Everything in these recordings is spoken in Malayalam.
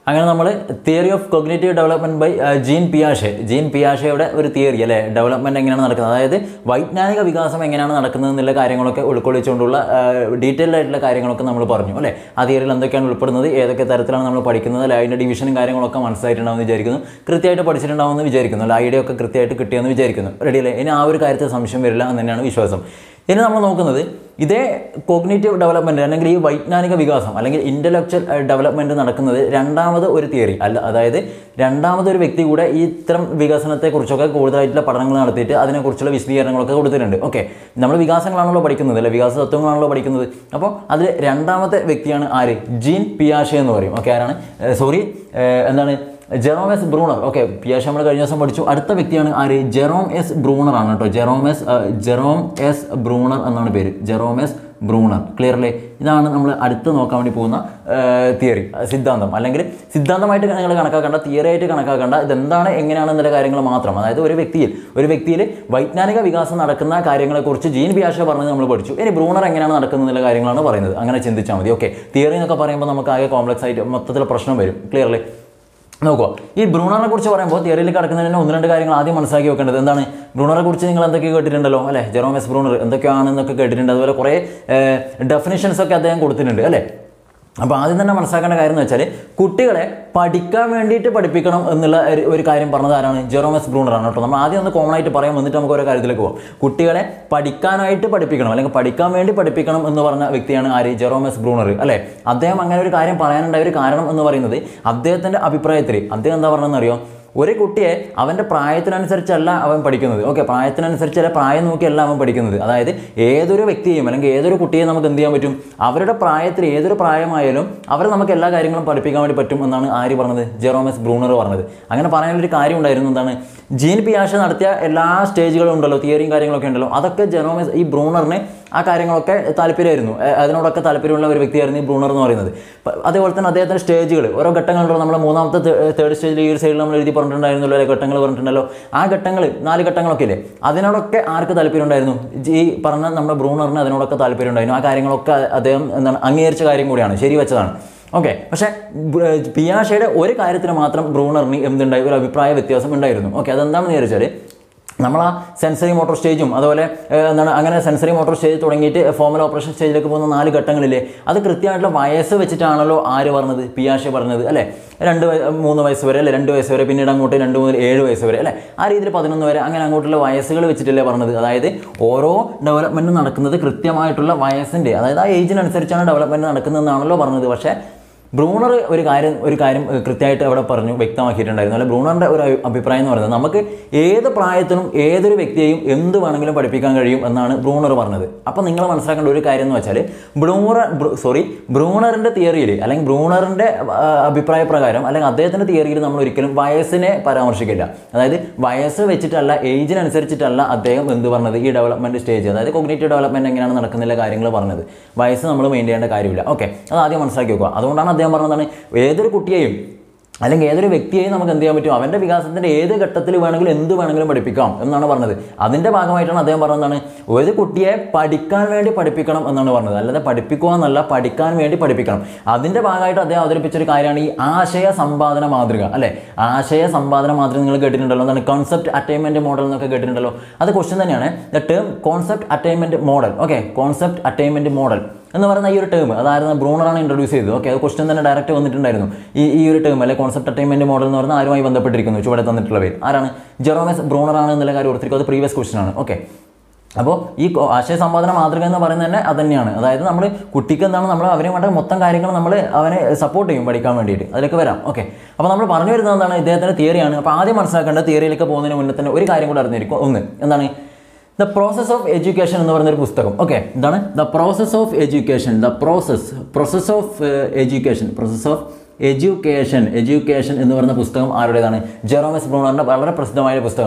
അങ്ങനെ നമ്മൾ theory of cognitive development by Jean പിയാഷെ ജീൻ പിയാഷയുടെ ഒരു തിയറി അല്ലേ ഡെവലപ്മെന്റ് എങ്ങനെയാണ് നടക്കുന്നത് അതായത് വൈജ്ഞാനിക വികാസം എങ്ങനെയാണ് നടക്കുന്നത് എന്നുള്ള കാര്യങ്ങളൊക്കെ ഉൾക്കൊള്ളിച്ചുകൊണ്ടുള്ള ഡീറ്റെയിൽഡ് ആയിട്ടുള്ള കാര്യങ്ങളൊക്കെ നമ്മൾ പറഞ്ഞു അല്ലേ ആ തിയറിയിൽ എന്തൊക്കെയാണ് ഉൾപ്പെടുന്നത് ഏതൊക്കെ തരത്തിലാണ് നമ്മൾ പഠിക്കുന്നത് അല്ലെ അതിൻ്റെ ഡിവിഷനും കാര്യങ്ങളൊക്കെ മനസ്സിലായിട്ടുണ്ടാവുമെന്ന് വിചാരിക്കുന്നു കൃത്യമായിട്ട് പഠിച്ചിട്ടുണ്ടാവുമെന്ന് വിചാരിക്കുന്നു അല്ല ഐഡിയ ഒക്കെ കൃത്യമായിട്ട് കിട്ടിയെന്ന് വിചാരിക്കുന്നു റെഡി അല്ലേ ഇനി ആ ഒരു കാര്യത്തിൽ സംശയം വരില്ല എന്ന് തന്നെയാണ് വിശ്വാസം ഇനി നമ്മൾ നോക്കുന്നത് ഇതേ കോഗ്നേറ്റീവ് ഡെവലപ്മെൻറ്റ് അല്ലെങ്കിൽ ഈ വൈജ്ഞാനിക വികാസം അല്ലെങ്കിൽ ഇൻ്റലക്ച്വൽ ഡെവലപ്മെൻറ്റ് നടക്കുന്നത് രണ്ടാമത് ഒരു തിയറി അല്ല അതായത് രണ്ടാമത് ഒരു വ്യക്തി കൂടെ ഈ ഇത്തരം വികസനത്തെക്കുറിച്ചൊക്കെ കൂടുതലായിട്ടുള്ള പഠനങ്ങൾ നടത്തിയിട്ട് അതിനെക്കുറിച്ചുള്ള വിശദീകരണങ്ങളൊക്കെ കൊടുത്തിട്ടുണ്ട് ഓക്കെ നമ്മൾ വികാസങ്ങളാണല്ലോ പഠിക്കുന്നത് അല്ലെ വികാസ തത്വങ്ങളാണല്ലോ പഠിക്കുന്നത് അപ്പോൾ അതിൽ രണ്ടാമത്തെ വ്യക്തിയാണ് ആര് ജീൻ പിയാഷെ എന്ന് പറയും ഓക്കെ ആരാണ് സോറി എന്താണ് ജെറോം എസ് ബ്രൂണർ ഓക്കെ പിയാഷ് നമ്മൾ കഴിഞ്ഞ ദിവസം പഠിച്ചു അടുത്ത വ്യക്തിയാണ് ആര് ജെറോം എസ് ബ്രൂണർ ആണ് കേട്ടോ Jerome S Jerome S Bruner എന്നാണ് പേര് ജെറോം എസ് ബ്രൂണർ ക്ലിയർ അല്ലേ ഇതാണ് നമ്മൾ അടുത്ത് നോക്കാൻ വേണ്ടി പോകുന്ന തിയറി സിദ്ധാന്തം അല്ലെങ്കിൽ സിദ്ധാന്തമായിട്ട് നിങ്ങൾ കണക്കാക്കേണ്ട തിയറി ആയിട്ട് കണക്കാക്കേണ്ട ഇതെന്താണ് എങ്ങനെയാണ് എന്നുള്ള കാര്യങ്ങൾ മാത്രം അതായത് ഒരു വ്യക്തിയിൽ ഒരു വ്യക്തിയിൽ വൈജ്ഞാനിക വികാസം നടക്കുന്ന കാര്യങ്ങളെക്കുറിച്ച് ജീൻ പിയാഷ പറഞ്ഞത് നമ്മൾ പഠിച്ചു ഇനി ബ്രൂണർ എങ്ങനെയാണ് നടക്കുന്നത് എന്നുള്ള കാര്യങ്ങളാണ് പറയുന്നത് അങ്ങനെ ചിന്തിച്ചാൽ മതി ഓക്കെ തിയറി എന്നൊക്കെ പറയുമ്പോൾ നമുക്ക് ആകെ കോംപ്ലക്സ് ആയിട്ട് മൊത്തത്തിൽ പ്രശ്നം വരും ക്ലിയർ അല്ലേ നോക്കുക ഈ ബ്രൂണറിനെ കുറിച്ച് പറയുമ്പോൾ തിയറിയിൽ കിടക്കുന്നതിന് തന്നെ ഒന്ന് രണ്ട് കാര്യങ്ങൾ ആദ്യം മനസ്സിലാക്കി വെക്കേണ്ടത് എന്താണ് ബ്രൂണറെ കുറിച്ച് നിങ്ങൾ എന്തൊക്കെ കേട്ടിട്ടുണ്ടല്ലോ അല്ലേ ജെറോമസ് ബ്രൂണർ എന്തൊക്കെയാണെന്നൊക്കെ കേട്ടിട്ടുണ്ട് അതുപോലെ കുറേ ഡെഫിനിഷൻസ് ഒക്കെ അദ്ദേഹം കൊടുത്തിട്ടുണ്ട് അല്ലേ അപ്പോൾ ആദ്യം തന്നെ മനസ്സിലാക്കേണ്ട കാര്യം എന്ന് വെച്ചാൽ കുട്ടികളെ പഠിക്കാൻ വേണ്ടിയിട്ട് പഠിപ്പിക്കണം എന്നുള്ള ഒരു ഒരു കാര്യം പറഞ്ഞത് ആരാണ് ജെറോമസ് ബ്രൂണറാണ് കേട്ടോ നമ്മൾ ആദ്യം ഒന്ന് കോമൺ ആയിട്ട് പറയാം എന്നിട്ട് നമുക്ക് ഓരോ കാര്യത്തിലേക്ക് പോകാം കുട്ടികളെ പഠിക്കാനായിട്ട് പഠിപ്പിക്കണം അല്ലെങ്കിൽ പഠിക്കാൻ വേണ്ടി പഠിപ്പിക്കണം എന്ന് പറഞ്ഞ വ്യക്തിയാണ് ആര് ജെറോമസ് ബ്രൂണർ അല്ലേ അദ്ദേഹം അങ്ങനെ ഒരു കാര്യം പറയാനുണ്ടായ ഒരു കാരണം എന്ന് പറയുന്നത് അദ്ദേഹത്തിൻ്റെ അഭിപ്രായത്തിൽ അദ്ദേഹം എന്താ പറഞ്ഞതെന്ന് അറിയോ ഒരു കുട്ടിയെ അവൻ്റെ പ്രായത്തിനനുസരിച്ചല്ല അവൻ പഠിക്കുന്നത് ഓക്കെ പ്രായത്തിനനുസരിച്ചല്ല പ്രായം നോക്കിയല്ല അവൻ പഠിക്കുന്നത് അതായത് ഏതൊരു വ്യക്തിയെയും അല്ലെങ്കിൽ ഏതൊരു കുട്ടിയെ നമുക്ക് എന്ത് ചെയ്യാൻ പറ്റും അവരുടെ പ്രായത്തിൽ ഏതൊരു പ്രായമായാലും അവരെ നമുക്ക് എല്ലാ കാര്യങ്ങളും പഠിപ്പിക്കാൻ വേണ്ടി പറ്റും എന്നാണ് ആര് പറഞ്ഞത് ജെറോമസ് ബ്രൂണർ പറഞ്ഞത് അങ്ങനെ പറയാനൊരു കാര്യം ഉണ്ടായിരുന്നു എന്താണ് ജീൻ പിയാഷ നടത്തിയ എല്ലാ സ്റ്റേജുകളും ഉണ്ടല്ലോ തിയറിയും കാര്യങ്ങളൊക്കെ ഉണ്ടല്ലോ അതൊക്കെ ജെറോമസ് ഈ ബ്രൂണറിന് ആ കാര്യങ്ങളൊക്കെ താല്പര്യമായിരുന്നു അതിനോടൊക്കെ താല്പര്യമുള്ള ഒരു വ്യക്തിയായിരുന്നു ഈ ബ്രൂണർ എന്ന് പറയുന്നത് അതേപോലെ തന്നെ അദ്ദേഹത്തിൻ്റെ സ്റ്റേജുകൾ ഓരോ ഘട്ടങ്ങളുണ്ടല്ലോ നമ്മൾ മൂന്നാമത്തെ തേർഡ് സ്റ്റേജിൽ ഈ ഒരു സൈഡിൽ നമ്മൾ എഴുതി പറഞ്ഞിട്ടുണ്ടായിരുന്നല്ലോ അല്ലെ ഘട്ടങ്ങൾ പറഞ്ഞിട്ടുണ്ടല്ലോ ആ ഘട്ടങ്ങൾ നാല് ഘട്ടങ്ങളൊക്കെ ഇല്ലേ അതിനോടൊക്കെ ആർക്ക് താല്പര്യം ഉണ്ടായിരുന്നു ഈ പറഞ്ഞ നമ്മുടെ ബ്രൂണറിന് അതിനോടൊക്കെ താല്പര്യം ഉണ്ടായിരുന്നു ആ കാര്യങ്ങളൊക്കെ അദ്ദേഹം എന്താണ് അംഗീകരിച്ച കാര്യം കൂടിയാണ് ശരി വെച്ചതാണ് ഓക്കെ പക്ഷേ പിയാഷയുടെ ഒരു കാര്യത്തിന് മാത്രം ബ്രൂണറിന് എന്തുണ്ടായി ഒരു അഭിപ്രായ വ്യത്യാസം ഉണ്ടായിരുന്നു ഓക്കെ അതെന്താണെന്ന് വിചാരിച്ചാൽ നമ്മൾ ആ സെൻസറി മോട്ടോർ സ്റ്റേജും അതുപോലെ എന്താണ് അങ്ങനെ സെൻസറി മോട്ടോർ സ്റ്റേജ് തുടങ്ങിയിട്ട് ഫോമൽ ഓപ്പറേഷൻ സ്റ്റേജിലേക്ക് പോകുന്ന നാല് ഘട്ടങ്ങളില്ലേ അത് കൃത്യമായിട്ടുള്ള വയസ്സ് വെച്ചിട്ടാണല്ലോ ആര് പറഞ്ഞത് പിയാഷെ പറഞ്ഞത് അല്ലേ രണ്ട് മൂന്ന് വയസ്സ് വരെ അല്ലെ രണ്ട് വയസ്സ് വരെ പിന്നീട് അങ്ങോട്ട് രണ്ട് മുതൽ ഏഴ് വയസ്സ് വരെ അല്ലേ ആ രീതിയിൽ പതിനൊന്ന് വരെ അങ്ങനെ അങ്ങോട്ടുള്ള വയസ്സുകൾ വെച്ചിട്ടല്ലേ പറഞ്ഞത് അതായത് ഓരോ ഡെവലപ്മെൻറ്റും നടക്കുന്നത് കൃത്യമായിട്ടുള്ള വയസ്സിൻ്റെ അതായത് ആ ഏജിനനുസരിച്ചാണ് ഡെവലപ്മെൻറ്റ് നടക്കുന്നതെന്നാണല്ലോ പറഞ്ഞത് പക്ഷേ ബ്രൂണർ ഒരു കാര്യം ഒരു കാര്യം കൃത്യമായിട്ട് അവിടെ പറഞ്ഞു വ്യക്തമാക്കിയിട്ടുണ്ടായിരുന്നു അല്ലെ ബ്രൂണറിൻ്റെ ഒരു അഭിപ്രായം എന്ന് പറയുന്നത് നമുക്ക് ഏത് പ്രായത്തിനും ഏതൊരു വ്യക്തിയെയും എന്ത് വേണമെങ്കിലും പഠിപ്പിക്കാൻ കഴിയും എന്നാണ് ബ്രൂണർ പറഞ്ഞത് അപ്പോൾ നിങ്ങൾ മനസ്സിലാക്കേണ്ട ഒരു കാര്യം എന്ന് വെച്ചാൽ ബ്രൂണർ സോറി ബ്രൂണറിൻ്റെ തിയറിയിൽ അല്ലെങ്കിൽ ബ്രൂണറിൻ്റെ അഭിപ്രായ പ്രകാരം അല്ലെങ്കിൽ അദ്ദേഹത്തിൻ്റെ തിയറിയിൽ നമ്മൾ ഒരിക്കലും വയസ്സിനെ പരാമർശിക്കില്ല അതായത് വയസ്സ് വെച്ചിട്ടല്ല ഏജിനനുസരിച്ചിട്ടല്ല അദ്ദേഹം എന്ത് പറഞ്ഞത് ഈ ഡെവലപ്മെൻറ്റ് സ്റ്റേജ് അതായത് കോഗ്നേറ്റീവ് ഡെവലപ്മെൻറ്റ് എങ്ങനെയാണ് നടക്കുന്നില്ല കാര്യങ്ങൾ പറഞ്ഞത് വയസ്സ് നമ്മൾ മെയിൻ ചെയ്യേണ്ട കാര്യമില്ല ഓക്കെ അത് ആദ്യം മനസ്സിലാക്കി വെക്കുക അതുകൊണ്ടാണ് അദ്ദേഹം പറഞ്ഞതാണ് ഏതൊരു കുട്ടിയെയും അല്ലെങ്കിൽ ഏതൊരു വ്യക്തിയെയും നമുക്ക് എന്ത് ചെയ്യാൻ പറ്റും അവൻ്റെ വികാസത്തിൻ്റെ ഏത് ഘട്ടത്തിൽ വേണമെങ്കിലും എന്ത് വേണമെങ്കിലും പഠിപ്പിക്കാം എന്നാണ് പറഞ്ഞത് അതിൻ്റെ ഭാഗമായിട്ടാണ് അദ്ദേഹം പറഞ്ഞതാണ് ഒരു കുട്ടിയെ പഠിക്കാൻ വേണ്ടി പഠിപ്പിക്കണം എന്നാണ് പറഞ്ഞത് അല്ലാതെ പഠിപ്പിക്കുക എന്നല്ല പഠിക്കാൻ വേണ്ടി പഠിപ്പിക്കണം അതിൻ്റെ ഭാഗമായിട്ട് അദ്ദേഹം അവതരിപ്പിച്ചൊരു കാര്യമാണ് ഈ ആശയ സമ്പാദന മാതൃക അല്ലേ ആശയ സമ്പാദന മാതൃക നിങ്ങൾ കേട്ടിട്ടുണ്ടല്ലോ എന്താണ് കോൺസെപ്റ്റ് അറ്റൈൻമെൻറ്റ് മോഡൽ എന്നൊക്കെ കേട്ടിട്ടുണ്ടല്ലോ അത് ക്വസ്റ്റ്യൻ തന്നെയാണ് the term concept attainment model okay concept attainment model എന്ന് പറയുന്ന ഈ ഒരു ടേം അതായിരുന്നു ബ്രൂണറാണ് ഇൻട്രൊഡ്യൂസ് ചെയ്തത് ഓക്കെ അത് ക്വസ്റ്റ്യൻ തന്നെ ഡയറക്റ്റ് വന്നിട്ടുണ്ടായിരുന്നു ഈ ഈ ഒരു ടേം അല്ലെ കോൺസെപ്റ്റ് അറ്റൈൻമെൻറ്റ് മോഡൽ എന്ന് പറയുന്ന ആരുമായി ബന്ധപ്പെട്ടിരിക്കുന്നു ചുവടെ തന്നിട്ടുള്ള പേര് ആരാണ് ജെറോമസ് ബ്രൂണറാണ് എന്നുള്ള കാര്യം ഓർത്തിരിക്കും അത് പ്രീവിയസ് ക്വസ്റ്റ്യൻ ആണ് ഓക്കെ അപ്പോൾ ഈ ആശയ സമ്പാദന മാതൃക എന്ന് പറയുന്നത് തന്നെ അത് തന്നെയാണ് അതായത് നമ്മൾ കുട്ടിക്ക് എന്താണ് നമ്മൾ അവരെ വേണ്ട മൊത്തം കാര്യങ്ങൾ നമ്മൾ അവനെ സപ്പോർട്ട് ചെയ്യും പഠിക്കാൻ വേണ്ടിയിട്ട് അതിലേക്ക് വരാം ഓക്കെ അപ്പോൾ നമ്മൾ പറഞ്ഞു വരുന്നത് എന്താണ് ഇദ്ദേഹത്തിൻ്റെ തിയറിയാണ് അപ്പോൾ ആദ്യം മനസ്സിലാക്കേണ്ട തിയറിയിലേക്ക് പോകുന്നതിന് മുന്നേ തന്നെ ഒരു കാര്യം കൂടെ അറിഞ്ഞിരിക്കും ഒന്ന് എന്താണ് ദ പ്രോസസ് ഓഫ് എഡ്യൂക്കേഷൻ എന്ന് പറയുന്നൊരു പുസ്തകം ഓക്കെ എന്താണ് the process of education the process process of education process of education education എന്ന് പറയുന്ന പുസ്തകം ആരുടേതാണ് ജെറോമസ് ബ്രൂണറിൻ്റെ വളരെ പ്രസിദ്ധമായ പുസ്തകമാണ്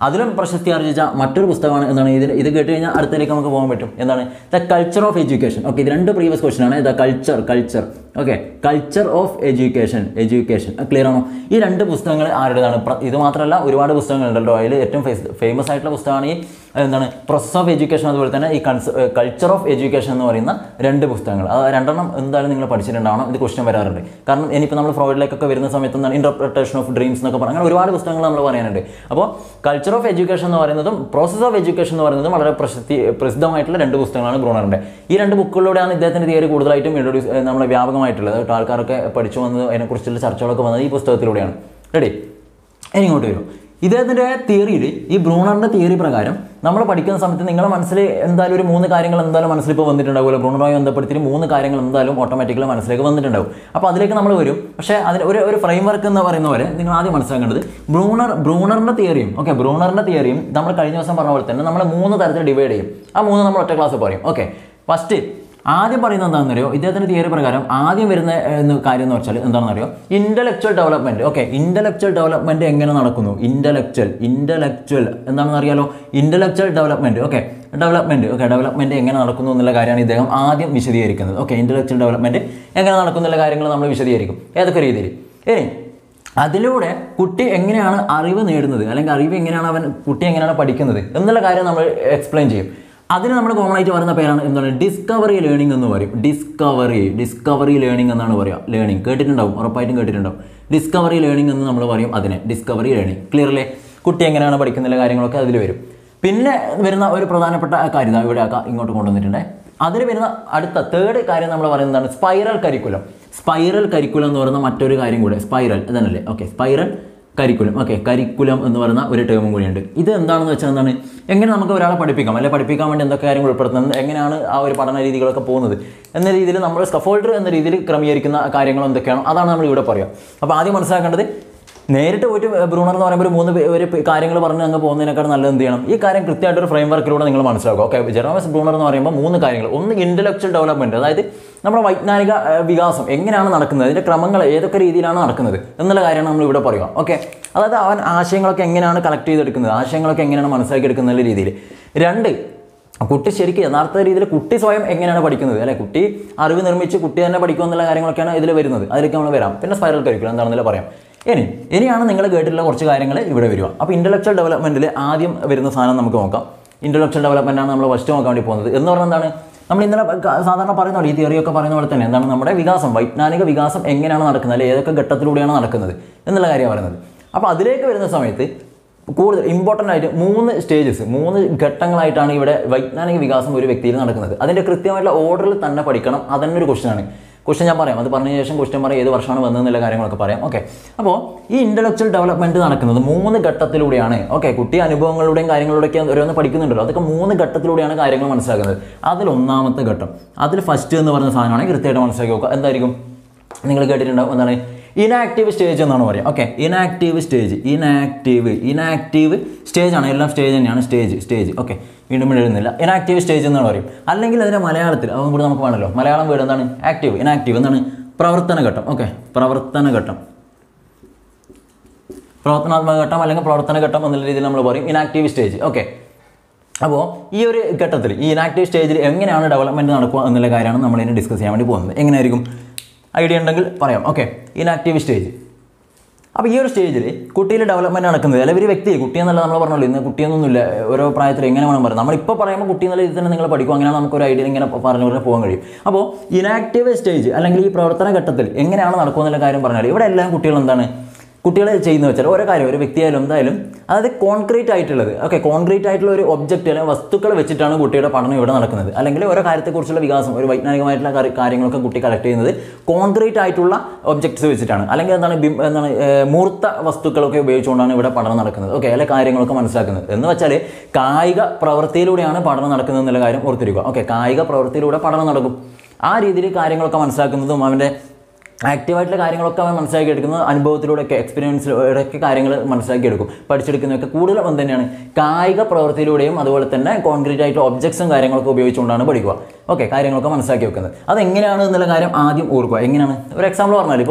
അതിലും പ്രശസ്തി ആർജിച്ച മറ്റൊരു പുസ്തകമാണ് എന്താണ് ഇതിൽ ഇത് കേട്ട് കഴിഞ്ഞാൽ അടുത്തേക്ക് നമുക്ക് പോകാൻ പറ്റും എന്താണ് the culture of education okay ഇത് രണ്ട് പ്രീവിയസ് ക്വസ്റ്റൻ ആണ് the culture culture okay culture of education education clear ആണോ ഈ രണ്ട് പുസ്തകങ്ങൾ ആരുടേതാണ് പ്ര- ഇത് മാത്രമല്ല ഒരുപാട് പുസ്തകങ്ങളുണ്ടല്ലോ അതിൽ ഏറ്റവും ഫേമസ് ആയിട്ടുള്ള പുസ്തകമാണ് ഈ എന്താണ് പ്രോസസ് ഓഫ് എഡ്യൂക്കേഷൻ അതുപോലെ തന്നെ ഈ കൾച്ചർ ഓഫ് എഡ്യൂക്കേഷൻ എന്ന് പറയുന്ന രണ്ട് പുസ്തകങ്ങൾ അത് രണ്ടെണ്ണം എന്തായാലും നിങ്ങൾ പഠിച്ചിട്ടുണ്ടാവണം ഇത് ക്വസ്റ്റ്യൻ വരാറുണ്ട് കാരണം ഇനിയിപ്പോൾ നമ്മൾ ഫ്രോയിഡിലേക്കൊക്കെ വരുന്ന സമയത്ത് എന്താണ് ഇൻ്റർപ്രിട്ടേഷൻ ഓഫ് ഡ്രീംസ് എന്നൊക്കെ പറഞ്ഞാൽ അങ്ങനെ ഒരുപാട് പുസ്തകങ്ങൾ നമ്മൾ പറയാനുണ്ട് അപ്പോൾ കൾച്ചർ ഓഫ് എഡ്യൂക്കേഷൻ എന്ന് പറയുന്നതും പ്രോസസ് ഓഫ് എഡ്യൂക്കേഷൻ എന്ന് പറയുന്നതും വളരെ പ്രശസ്തി പ്രസിദ്ധമായിട്ടുള്ള രണ്ട് പുസ്തകങ്ങളാണ് ബ്രൂണറിൻ്റെ ഈ രണ്ട് ബുക്കുകളിലൂടെയാണ് ഇദ്ദേഹത്തിൻ്റെ തിയറി കൂടുതലായിട്ടും ഇൻട്രൊഡ്യൂസ് നമ്മുടെ വ്യാപകമായിട്ടുള്ളത് കേട്ടോ ആൾക്കാരൊക്കെ പഠിച്ചു വന്നത് അതിനെക്കുറിച്ചുള്ള ചർച്ചകളൊക്കെ വന്നത് ഈ പുസ്തകത്തിലൂടെയാണ് റെഡി ഇനി ഇങ്ങോട്ട് വരും ഇദ്ദേഹത്തിൻ്റെ തിയറിയിൽ ഈ ബ്രൂണറിൻ്റെ തിയറി പ്രകാരം നമ്മൾ പഠിക്കുന്ന സമയത്ത് നിങ്ങളുടെ മനസ്സിൽ എന്തായാലും ഒരു മൂന്ന് കാര്യങ്ങൾ എന്തായാലും മനസ്സിൽ ഇപ്പോൾ വന്നിട്ടുണ്ടാവുമല്ലോ ബ്രൂണറുമായി ബന്ധപ്പെടുത്തി മൂന്ന് കാര്യങ്ങൾ എന്തായാലും ഓട്ടോമാറ്റിക്കലി മനസ്സിലേക്ക് വന്നിട്ടുണ്ടാവും അപ്പോൾ അതിലേക്ക് നമ്മൾ വരും പക്ഷേ അതിന് ഒരു ഒരു ഫ്രെയിം വർക്ക് എന്ന് പറയുന്ന പോലെ നിങ്ങൾ ആദ്യം മനസ്സിലാക്കേണ്ടത് ബ്രൂണർ ബ്രൂണറിൻ്റെ തിയറിയും ഓക്കെ ബ്രൂണറിൻ്റെ തിയറിയും നമ്മൾ കഴിഞ്ഞ ദിവസം പറഞ്ഞ പോലെ തന്നെ നമ്മൾ മൂന്ന് തരത്തിൽ ഡിവൈഡ് ചെയ്യും ആ മൂന്ന് നമ്മൾ ഒറ്റ ക്ലാസ് പറയും ഓക്കെ ഫസ്റ്റ് ആദ്യം പറയുന്നത് എന്താണെന്ന് അറിയോ ഇദ്ദേഹത്തിന്റെ തിയറി പ്രകാരം ആദ്യം വരുന്ന ഏഹ്, എന്ന് കാര്യം എന്ന് വെച്ചാൽ എന്താണെന്ന് അറിയോ intellectual development okay intellectual development എങ്ങനെ നടക്കുന്നു ഇന്റലക്ച്വൽ ഇന്റലക്ച്വൽ എന്താണെന്ന് അറിയാലോ intellectual development okay development okay development എങ്ങനെ നടക്കുന്നു എന്നുള്ള കാര്യമാണ് ഇദ്ദേഹം ആദ്യം വിശദീകരിക്കുന്നത് ഓക്കെ ഇന്റലക്ച്വൽ ഡെവലപ്മെന്റ് എങ്ങനെ നടക്കുന്നു എന്നുള്ള കാര്യങ്ങൾ നമ്മൾ വിശദീകരിക്കും ഏതൊക്കെ രീതിയിൽ ഇനി അതിലൂടെ കുട്ടി എങ്ങനെയാണ് അറിവ് നേടുന്നത് അല്ലെങ്കിൽ അറിവ് എങ്ങനെയാണ് അവൻ കുട്ടി എങ്ങനെയാണ് പഠിക്കുന്നത് എന്നുള്ള കാര്യം നമ്മൾ എക്സ്പ്ലെയിൻ ചെയ്യും അതിന് നമ്മൾ കോമൺ ആയിട്ട് പറയുന്ന പേരാണ് എന്താണ് ഡിസ്കവറി ലേണിംഗ് എന്ന് പറയും ഡിസ്കവറി ഡിസ്കവറി ലേണിംഗ് എന്നാണ് പറയുക ലേണിംഗ് കേട്ടിട്ടുണ്ടാവും ഉറപ്പായിട്ടും കേട്ടിട്ടുണ്ടാവും ഡിസ്കവറി ലേണിംഗ് എന്ന് നമ്മൾ പറയും അതിനെ ഡിസ്കവറി ലേണിംഗ് ക്ലിയർ അല്ലേ കുട്ടി എങ്ങനെയാണ് പഠിക്കുന്ന കാര്യങ്ങളൊക്കെ അതിൽ വരും പിന്നെ വരുന്ന ഒരു പ്രധാനപ്പെട്ട കാര്യം ഇതാ ഇവിടെ ആക്കാം ഇങ്ങോട്ട് കൊണ്ടുവന്നിട്ടുണ്ട് അതിൽ വരുന്ന അടുത്ത തേർഡ് കാര്യം നമ്മൾ പറയുന്നതാണ് സ്പൈറൽ കരിക്കുലം സ്പൈറൽ കരിക്കുലം എന്ന് പറയുന്ന മറ്റൊരു കാര്യം കൂടെ സ്പൈറൽ ഇതന്നല്ലേ okay spiral curriculum okay curriculum എന്ന് പറയുന്ന ഒരു ടേമും കൂടിയുണ്ട് ഇത് എന്താണെന്ന് വെച്ചാൽ എന്താണ് എങ്ങനെ നമുക്ക് ഒരാളെ പഠിപ്പിക്കാം അല്ലെ പഠിപ്പിക്കാൻ വേണ്ടി എന്തൊക്കെ കാര്യങ്ങൾ ഉൾപ്പെടുത്തുന്നത് എങ്ങനെയാണ് ആ ഒരു പഠന രീതികളൊക്കെ പോകുന്നത് എന്ന രീതിയിൽ നമ്മൾ സ്കഫോൾഡർ എന്ന രീതിയിൽ ക്രമീകരിക്കുന്ന കാര്യങ്ങൾ എന്തൊക്കെയാണോ അതാണ് നമ്മൾ ഇവിടെ പറയുക അപ്പോൾ ആദ്യം മനസ്സിലാക്കേണ്ടത് നേരിട്ട് പോയിട്ട് ബ്രൂണർ എന്ന് പറയുമ്പോൾ ഒരു മൂന്ന് പേ- ഒരു കാര്യങ്ങൾ പറഞ്ഞ് അങ്ങ് പോകുന്നതിനേക്കാൾ നല്ലത് എന്ത് ചെയ്യണം ഈ കാര്യം കൃത്യമായിട്ട് ഒരു ഫ്രെയിം വർക്കിലൂടെ നിങ്ങൾ മനസ്സിലാക്കുക ഓക്കെ ജെറോമസ് ബ്രൂണർ എന്ന് പറയുമ്പോൾ മൂന്ന് കാര്യങ്ങൾ ഒന്ന് ഇന്റലക്ച്വൽ ഡെവലപ്മെന്റ് അതായത് നമ്മുടെ വൈജ്ഞാനിക ഏഹ്, വികാസം എങ്ങനെയാണ് നടക്കുന്നത് അതിന്റെ ക്രമങ്ങൾ ഏതൊക്കെ രീതിയിലാണ് നടക്കുന്നത് എന്നുള്ള കാര്യമാണ് നമ്മൾ ഇവിടെ പറയുക ഓക്കെ അതായത് അവൻ ആശയങ്ങളൊക്കെ എങ്ങനെയാണ് കളക്ട് ചെയ്തെടുക്കുന്നത് ആശയങ്ങളൊക്കെ എങ്ങനെയാണ് മനസ്സിലാക്കിയെടുക്കുന്ന എന്നുള്ള രീതിയിൽ രണ്ട് കുട്ടി ശരിക്കും യഥാർത്ഥ രീതിയിൽ കുട്ടി സ്വയം എങ്ങനെയാണ് പഠിക്കുന്നത് അല്ലെ കുട്ടി അറിവ് നിർമ്മിച്ച് കുട്ടി തന്നെ പഠിക്കുക എന്നുള്ള കാര്യങ്ങളൊക്കെയാണ് ഇതിൽ വരുന്നത് അതിലേക്ക് നമ്മൾ വരാം പിന്നെ സ്പൈറൽ കരിക്കുലം എന്താണെന്നല്ല പറയാം ഇനി ഇനിയാണ് നിങ്ങൾ കേട്ടിട്ടുള്ള കുറച്ച് കാര്യങ്ങൾ ഇവിടെ വരിക അപ്പോൾ ഇന്റലക്ച്വൽ ഡെവലപ്മെന്റിൽ ആദ്യം വരുന്ന സാധനം നമുക്ക് നോക്കാം ഇന്റലക്ച്വൽ ഡെവലപ്മെന്റ് ആണ് നമ്മൾ ഫസ്റ്റ് നോക്കാൻ വേണ്ടി പോകുന്നത് എന്ന് പറഞ്ഞാൽ എന്താണ് നമ്മൾ ഇന്നലെ ക- സാധാരണ പറയുന്ന പോലെ ഈ തിയറിയൊക്കെ പറയുന്ന പോലെ തന്നെ എന്താണ് നമ്മുടെ വികാസം വൈജ്ഞാനിക വികാസം എങ്ങനെയാണ് നടക്കുന്നത് അല്ലെങ്കിൽ ഏതൊക്കെ ഘട്ടത്തിലൂടെയാണ് നടക്കുന്നത് എന്നുള്ള കാര്യമാണ് പറയുന്നത് അപ്പോൾ അതിലേക്ക് വരുന്ന സമയത്ത് കൂടുതൽ ഇമ്പോർട്ടൻ്റ് ആയിട്ട് മൂന്ന് സ്റ്റേജസ് മൂന്ന് ഘട്ടങ്ങളായിട്ടാണ് ഇവിടെ വൈജ്ഞാനിക വികാസം ഒരു വ്യക്തിയിൽ നടക്കുന്നത് അതിൻ്റെ കൃത്യമായിട്ടുള്ള ഓർഡറിൽ തന്നെ പഠിക്കണം അതന്നെ ഒരു ക്വസ്റ്റൻ ആണ് ക്വസ്റ്റൻ ഞാൻ പറയാം അത് പറഞ്ഞ ശേഷം ക്വസ്റ്റൻ പറയാം ഏത് വർഷമാണ് വന്നതെന്നുള്ള കാര്യങ്ങളൊക്കെ പറയാം ഓക്കെ അപ്പോൾ ഈ ഇൻ്റലക്ച്വൽ ഡെവലപ്മെൻറ്റ് നടക്കുന്നത് മൂന്ന് ഘട്ടത്തിലൂടെയാണ് ഓക്കെ കുട്ടി അനുഭവങ്ങളുടെയും കാര്യങ്ങളിലൂടെയൊക്കെ ഓരോന്ന് പഠിക്കുന്നുണ്ടല്ലോ അതൊക്കെ മൂന്ന് ഘട്ടത്തിലൂടെയാണ് കാര്യങ്ങൾ മനസ്സിലാക്കുന്നത് അതിൽ ഒന്നാമത്തെ ഘട്ടം അതിൽ ഫസ്റ്റ് എന്ന് പറയുന്ന സാധനമാണ് കൃത്യമായിട്ട് മനസ്സിലാക്കി നോക്കുക എന്തായിരിക്കും നിങ്ങൾ കേട്ടിട്ടുണ്ടാവും എന്താണ് ഇനാക്റ്റീവ് സ്റ്റേജ് എന്നാണ് പറയുക okay enactive stage enactive enactive stage ആണ് എല്ലാം സ്റ്റേജ് തന്നെയാണ് സ്റ്റേജ് സ്റ്റേജ് ഓക്കെ വീണ്ടും എഴുതുന്നില്ല ഇനാക്റ്റീവ് സ്റ്റേജ് എന്നാണ് പറയും അല്ലെങ്കിൽ അതിൻ്റെ മലയാളത്തിൽ അതും കൂടി നമുക്ക് വേണമല്ലോ മലയാളം വീട് എന്താണ് ആക്റ്റീവ് ഇനാക്റ്റീവ് എന്താണ് പ്രവർത്തന ഘട്ടം ഓക്കെ പ്രവർത്തന ഘട്ടം പ്രവർത്തനാത്മക ഘട്ടം അല്ലെങ്കിൽ പ്രവർത്തന ഘട്ടം എന്നുള്ള രീതിയിൽ നമ്മൾ പറയും ഇനാക്റ്റീവ് സ്റ്റേജ് ഓക്കെ അപ്പോൾ ഈ ഒരു ഘട്ടത്തിൽ ഈ ഇനാക്റ്റീവ് സ്റ്റേജിൽ എങ്ങനെയാണ് ഡെവലപ്മെൻറ്റ് നടക്കുക എന്നുള്ള കാര്യമാണ് നമ്മൾ ഇനി ഡിസ്കസ് ചെയ്യാൻ വേണ്ടി പോകുന്നത് എങ്ങനെയായിരിക്കും ഐഡിയ ഉണ്ടെങ്കിൽ പറയാം ഓക്കെ ഇനാക്റ്റീവ് സ്റ്റേജ് അപ്പോൾ ഈ ഒരു സ്റ്റേജിൽ കുട്ടിയിൽ ഡെവലപ്മെൻറ്റ് നടക്കുന്നത് അല്ലെങ്കിൽ ഒരു വ്യക്തി കുട്ടി എന്നല്ല നമ്മൾ പറഞ്ഞല്ലോ ഇന്ന് കുട്ടിയൊന്നുമില്ല ഓരോ പ്രായത്തിൽ എങ്ങനെ വേണം പറയാം നമ്മളിപ്പോൾ പറയുമ്പോൾ കുട്ടി എന്നുള്ള രീതിയിൽ തന്നെ നിങ്ങൾ പഠിക്കും അങ്ങനെയാണ് നമുക്ക് ഒരു ഐഡിയ ഇങ്ങനെ പറഞ്ഞു പറഞ്ഞ് പോകാൻ കഴിയും അപ്പോൾ ഇനാക്റ്റീവ് സ്റ്റേജ് അല്ലെങ്കിൽ ഈ പ്രവർത്തന ഘട്ടത്തിൽ എങ്ങനെയാണ് നടക്കുക എന്നുള്ള കാര്യം പറഞ്ഞാൽ ഇവിടെ എല്ലാം കുട്ടികൾ എന്താണ് കുട്ടികൾ ചെയ്യുന്ന വെച്ചാൽ ഓരോ കാര്യം ഒരു വ്യക്തിയായാലും എന്തായാലും അതായത് കോൺക്രീറ്റ് ആയിട്ടുള്ളത് ഓക്കെ കോൺക്രീറ്റ് ആയിട്ടുള്ള ഒരു ഒബ്ജക്റ്റ് അല്ലെങ്കിൽ വസ്തുക്കൾ വെച്ചിട്ടാണ് കുട്ടിയുടെ പഠനം ഇവിടെ നടക്കുന്നത് അല്ലെങ്കിൽ ഓരോ കാര്യത്തെക്കുറിച്ചുള്ള വികാസം ഒരു വൈജ്ഞാനികമായിട്ടുള്ള കാര്യ- കാര്യങ്ങളൊക്കെ കുട്ടി കളക്ട് ചെയ്യുന്നത് കോൺക്രീറ്റ് ആയിട്ടുള്ള ഒബ്ജക്ട്സ് വെച്ചിട്ടാണ് അല്ലെങ്കിൽ എന്താണ് ബിം- എന്താണ് ഏർ, മൂർത്ത വസ്തുക്കളൊക്കെ ഉപയോഗിച്ചുകൊണ്ടാണ് ഇവിടെ പഠനം നടക്കുന്നത് ഓക്കെ അല്ലെ കാര്യങ്ങളൊക്കെ മനസ്സിലാക്കുന്നത് എന്ന് വെച്ചാൽ കായിക പ്രവൃത്തിയിലൂടെയാണ് പഠനം നടക്കുന്നത് എന്നുള്ള കാര്യം ഓർത്തിരിക്കുക ഓക്കെ കായിക പ്രവൃത്തിയിലൂടെ പഠനം നടക്കും ആ രീതിയിൽ കാര്യങ്ങളൊക്കെ മനസ്സിലാക്കുന്നതും അവൻ്റെ ആക്റ്റീവായിട്ടുള്ള കാര്യങ്ങളൊക്കെ അവൻ മനസ്സിലാക്കി എടുക്കുന്നത് അനുഭവത്തിലൂടെയൊക്കെ എക്സ്പീരിയൻസിലൂടെയൊക്കെ കാര്യങ്ങൾ മനസ്സിലാക്കി എടുക്കും പഠിച്ചെടുക്കുന്നതൊക്കെ കൂടുതലും എന്ത് തന്നെയാണ് കായിക പ്രവൃത്തിയിലൂടെയും അതുപോലെ തന്നെ കോൺക്രീറ്റ് ആയിട്ട് ഒബ്ജക്ട്സും കാര്യങ്ങളൊക്കെ ഉപയോഗിച്ചുകൊണ്ടാണ് പഠിക്കുക ഓക്കെ കാര്യങ്ങളൊക്കെ മനസ്സിലാക്കി വെക്കുന്നത് അതെങ്ങനെയാണ് എന്നുള്ള കാര്യം ആദ്യം ഓർക്കുക എങ്ങനെയാണ് ഒരു എക്സാമ്പിൾ പറഞ്ഞാൽ ഇപ്പോൾ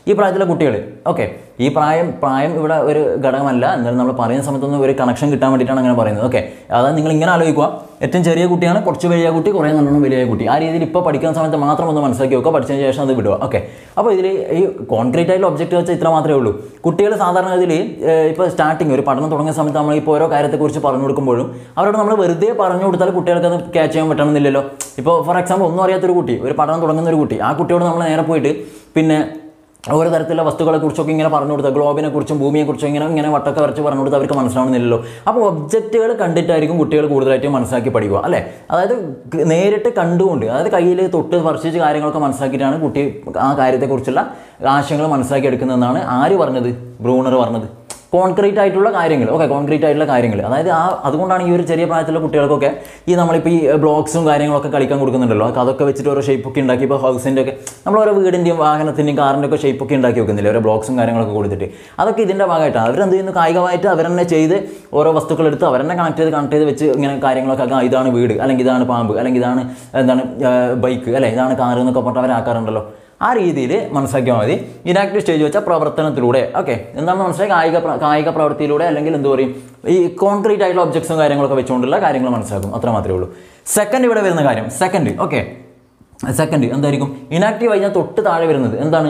ഈ പ്രായത്തിലെ കുട്ടികൾ ഓക്കെ ഈ പ്രായം പ്രായം ഇവിടെ ഒരു ഘടകമല്ല എന്നാലും നമ്മൾ പറയുന്ന സമയത്തൊന്നും ഒരു കണക്ഷൻ കിട്ടാൻ വേണ്ടിയിട്ടാണ് അങ്ങനെ പറയുന്നത് ഓക്കെ അതായത് നിങ്ങൾ ഇങ്ങനെ ആലോചിക്കുക ഏറ്റവും ചെറിയ കുട്ടിയാണ് കുറച്ച് വലിയ കുട്ടി കുറേ നല്ലോണം വലിയ കുട്ടി ആ രീതിയിൽ ഇപ്പോൾ പഠിക്കുന്ന സമയത്ത് മാത്രം ഒന്ന് മനസ്സിലാക്കി വെക്കുക പഠിച്ചതിന് ശേഷം അത് വിടുക ഓക്കെ അപ്പോൾ ഇതിൽ ഈ കോൺക്രീറ്റ് ആയിട്ടുള്ള ഒബ്ജക്റ്റ് വെച്ചാൽ ഇത്ര മാത്രമേ ഉള്ളൂ കുട്ടികൾ സാധാരണ ഇതിൽ ഇപ്പോൾ സ്റ്റാർട്ടിങ് ഒരു പഠനം തുടങ്ങിയ സമയത്ത് നമ്മൾ ഇപ്പോൾ ഓരോ കാര്യത്തെക്കുറിച്ച് പറഞ്ഞു കൊടുക്കുമ്പോഴും അവരോട് നമ്മൾ വെറുതെ പറഞ്ഞു കൊടുത്താൽ കുട്ടികൾക്ക് അത് ക്യാച്ച് ചെയ്യാൻ പറ്റണമെന്നില്ലല്ലോ ഇപ്പോൾ ഫോർ എക്സാമ്പിൾ ഒന്നും അറിയാത്തൊരു കുട്ടി ഒരു പഠനം തുടങ്ങുന്ന ഒരു കുട്ടി ആ കുട്ടിയോട് നമ്മൾ നേരെ പോയിട്ട് പിന്നെ ഓരോ തരത്തിലുള്ള വസ്തുക്കളെ കുറിച്ചൊക്കെ ഇങ്ങനെ പറഞ്ഞു കൊടുത്താൽ ഗ്ലോബിനെ കുറിച്ചും ഭൂമിയെ കുറിച്ചും ഇങ്ങനെ ഇങ്ങനെ വട്ടൊക്കെ വരച്ച് പറഞ്ഞു കൊടുത്താൽ അവർക്ക് മനസ്സിലാവുന്നില്ലല്ലോ അപ്പോൾ ഒബ്ജക്റ്റുകൾ കണ്ടിട്ടായിരിക്കും കുട്ടികൾ കൂടുതലായിട്ട് മനസ്സിലാക്കി പഠിക്കുക അല്ലേ അതായത് ക- നേരിട്ട് കണ്ടുകൊണ്ട് അതായത് കയ്യിൽ തൊട്ട് സ്പർശിച്ച് കാര്യങ്ങളൊക്കെ മനസ്സിലാക്കിയിട്ടാണ് കുട്ടി ആ കാര്യത്തെക്കുറിച്ചുള്ള ആശയങ്ങൾ മനസ്സിലാക്കി എടുക്കുന്നതെന്നാണ് ആര് പറഞ്ഞത് ബ്രൂണർ പറഞ്ഞത് കോൺക്രീറ്റ് ആയിട്ടുള്ള കാര്യങ്ങൾ ഓക്കെ കോൺക്രീറ്റ് ആയിട്ടുള്ള കാര്യങ്ങൾ അതായത് ആ അതുകൊണ്ടാണ് ഈ ഒരു ചെറിയ പ്രായത്തിലുള്ള കുട്ടികൾക്കൊക്കെ ഈ നമ്മളിപ്പോൾ ഈ ബ്ലോക്സും കാര്യങ്ങളൊക്കെ കളിക്കാൻ കൊടുക്കുന്നുണ്ടല്ലോ അതൊക്കെ അതൊക്കെ വെച്ചിട്ട് ഓരോ ഷേപ്പൊക്കെ ഉണ്ടാക്കി ഇപ്പോൾ ഹൗസിൻ്റെ ഒക്കെ നമ്മൾ ഓരോ വീടിൻ്റെയും വാഹനത്തിൻ്റെയും കാറിൻ്റെ ഒക്കെ ഷേപ്പൊക്കെ ഉണ്ടാക്കി വെക്കുന്നില്ലേ ഓരോ ബ്ലോക്സും കാര്യങ്ങളൊക്കെ കൊടുത്തിട്ട് അതൊക്കെ ഇതിൻ്റെ ഭാഗമായിട്ടാണ് അവരെന്ത് ചെയ്യുന്നു കായികമായിട്ട് അവരെന്നെ ചെയ്ത് ഓരോ വസ്തുക്കൾ എടുത്ത് അവരെന്നെ കണക്ട് ചെയ്ത് കണക്ട് ചെയ്ത് വെച്ച് ഇങ്ങനെ കാര്യങ്ങളൊക്കെ ആക്കാം ഇതാണ് വീട് അല്ലെങ്കിൽ ഇതാണ് പാമ്പ് അല്ലെങ്കിൽ ഇതാണ് എന്താണ് ബൈക്ക് അല്ലെ ഇതാണ് കാറ് എന്നൊക്കെ പറഞ്ഞിട്ട് അവരാക്കാറുണ്ടല്ലോ ആ രീതിയിൽ മനസ്സിലാക്കിയാൽ മതി ഇനാക്റ്റീവ് സ്റ്റേജ് വെച്ചാൽ പ്രവർത്തനത്തിലൂടെ ഓക്കെ എന്താണെന്ന് മനസ്സിലായി കായിക പ്ര- കായിക പ്രവൃത്തിയിലൂടെ അല്ലെങ്കിൽ എന്ത് പറയും ഈ കോൺക്രീറ്റ് ആയിട്ടുള്ള ഒബ്ജക്ട്സും കാര്യങ്ങളൊക്കെ വെച്ചുകൊണ്ടുള്ള കാര്യങ്ങൾ മനസ്സിലാക്കും അത്ര മാത്രമേ ഉള്ളൂ സെക്കൻഡ് ഇവിടെ വരുന്ന കാര്യം സെക്കൻഡ് ഓക്കെ സെക്കൻഡ് എന്തായിരിക്കും ഇനാക്റ്റീവ് കഴിഞ്ഞാൽ തൊട്ട് താഴെ വരുന്നത് എന്താണ്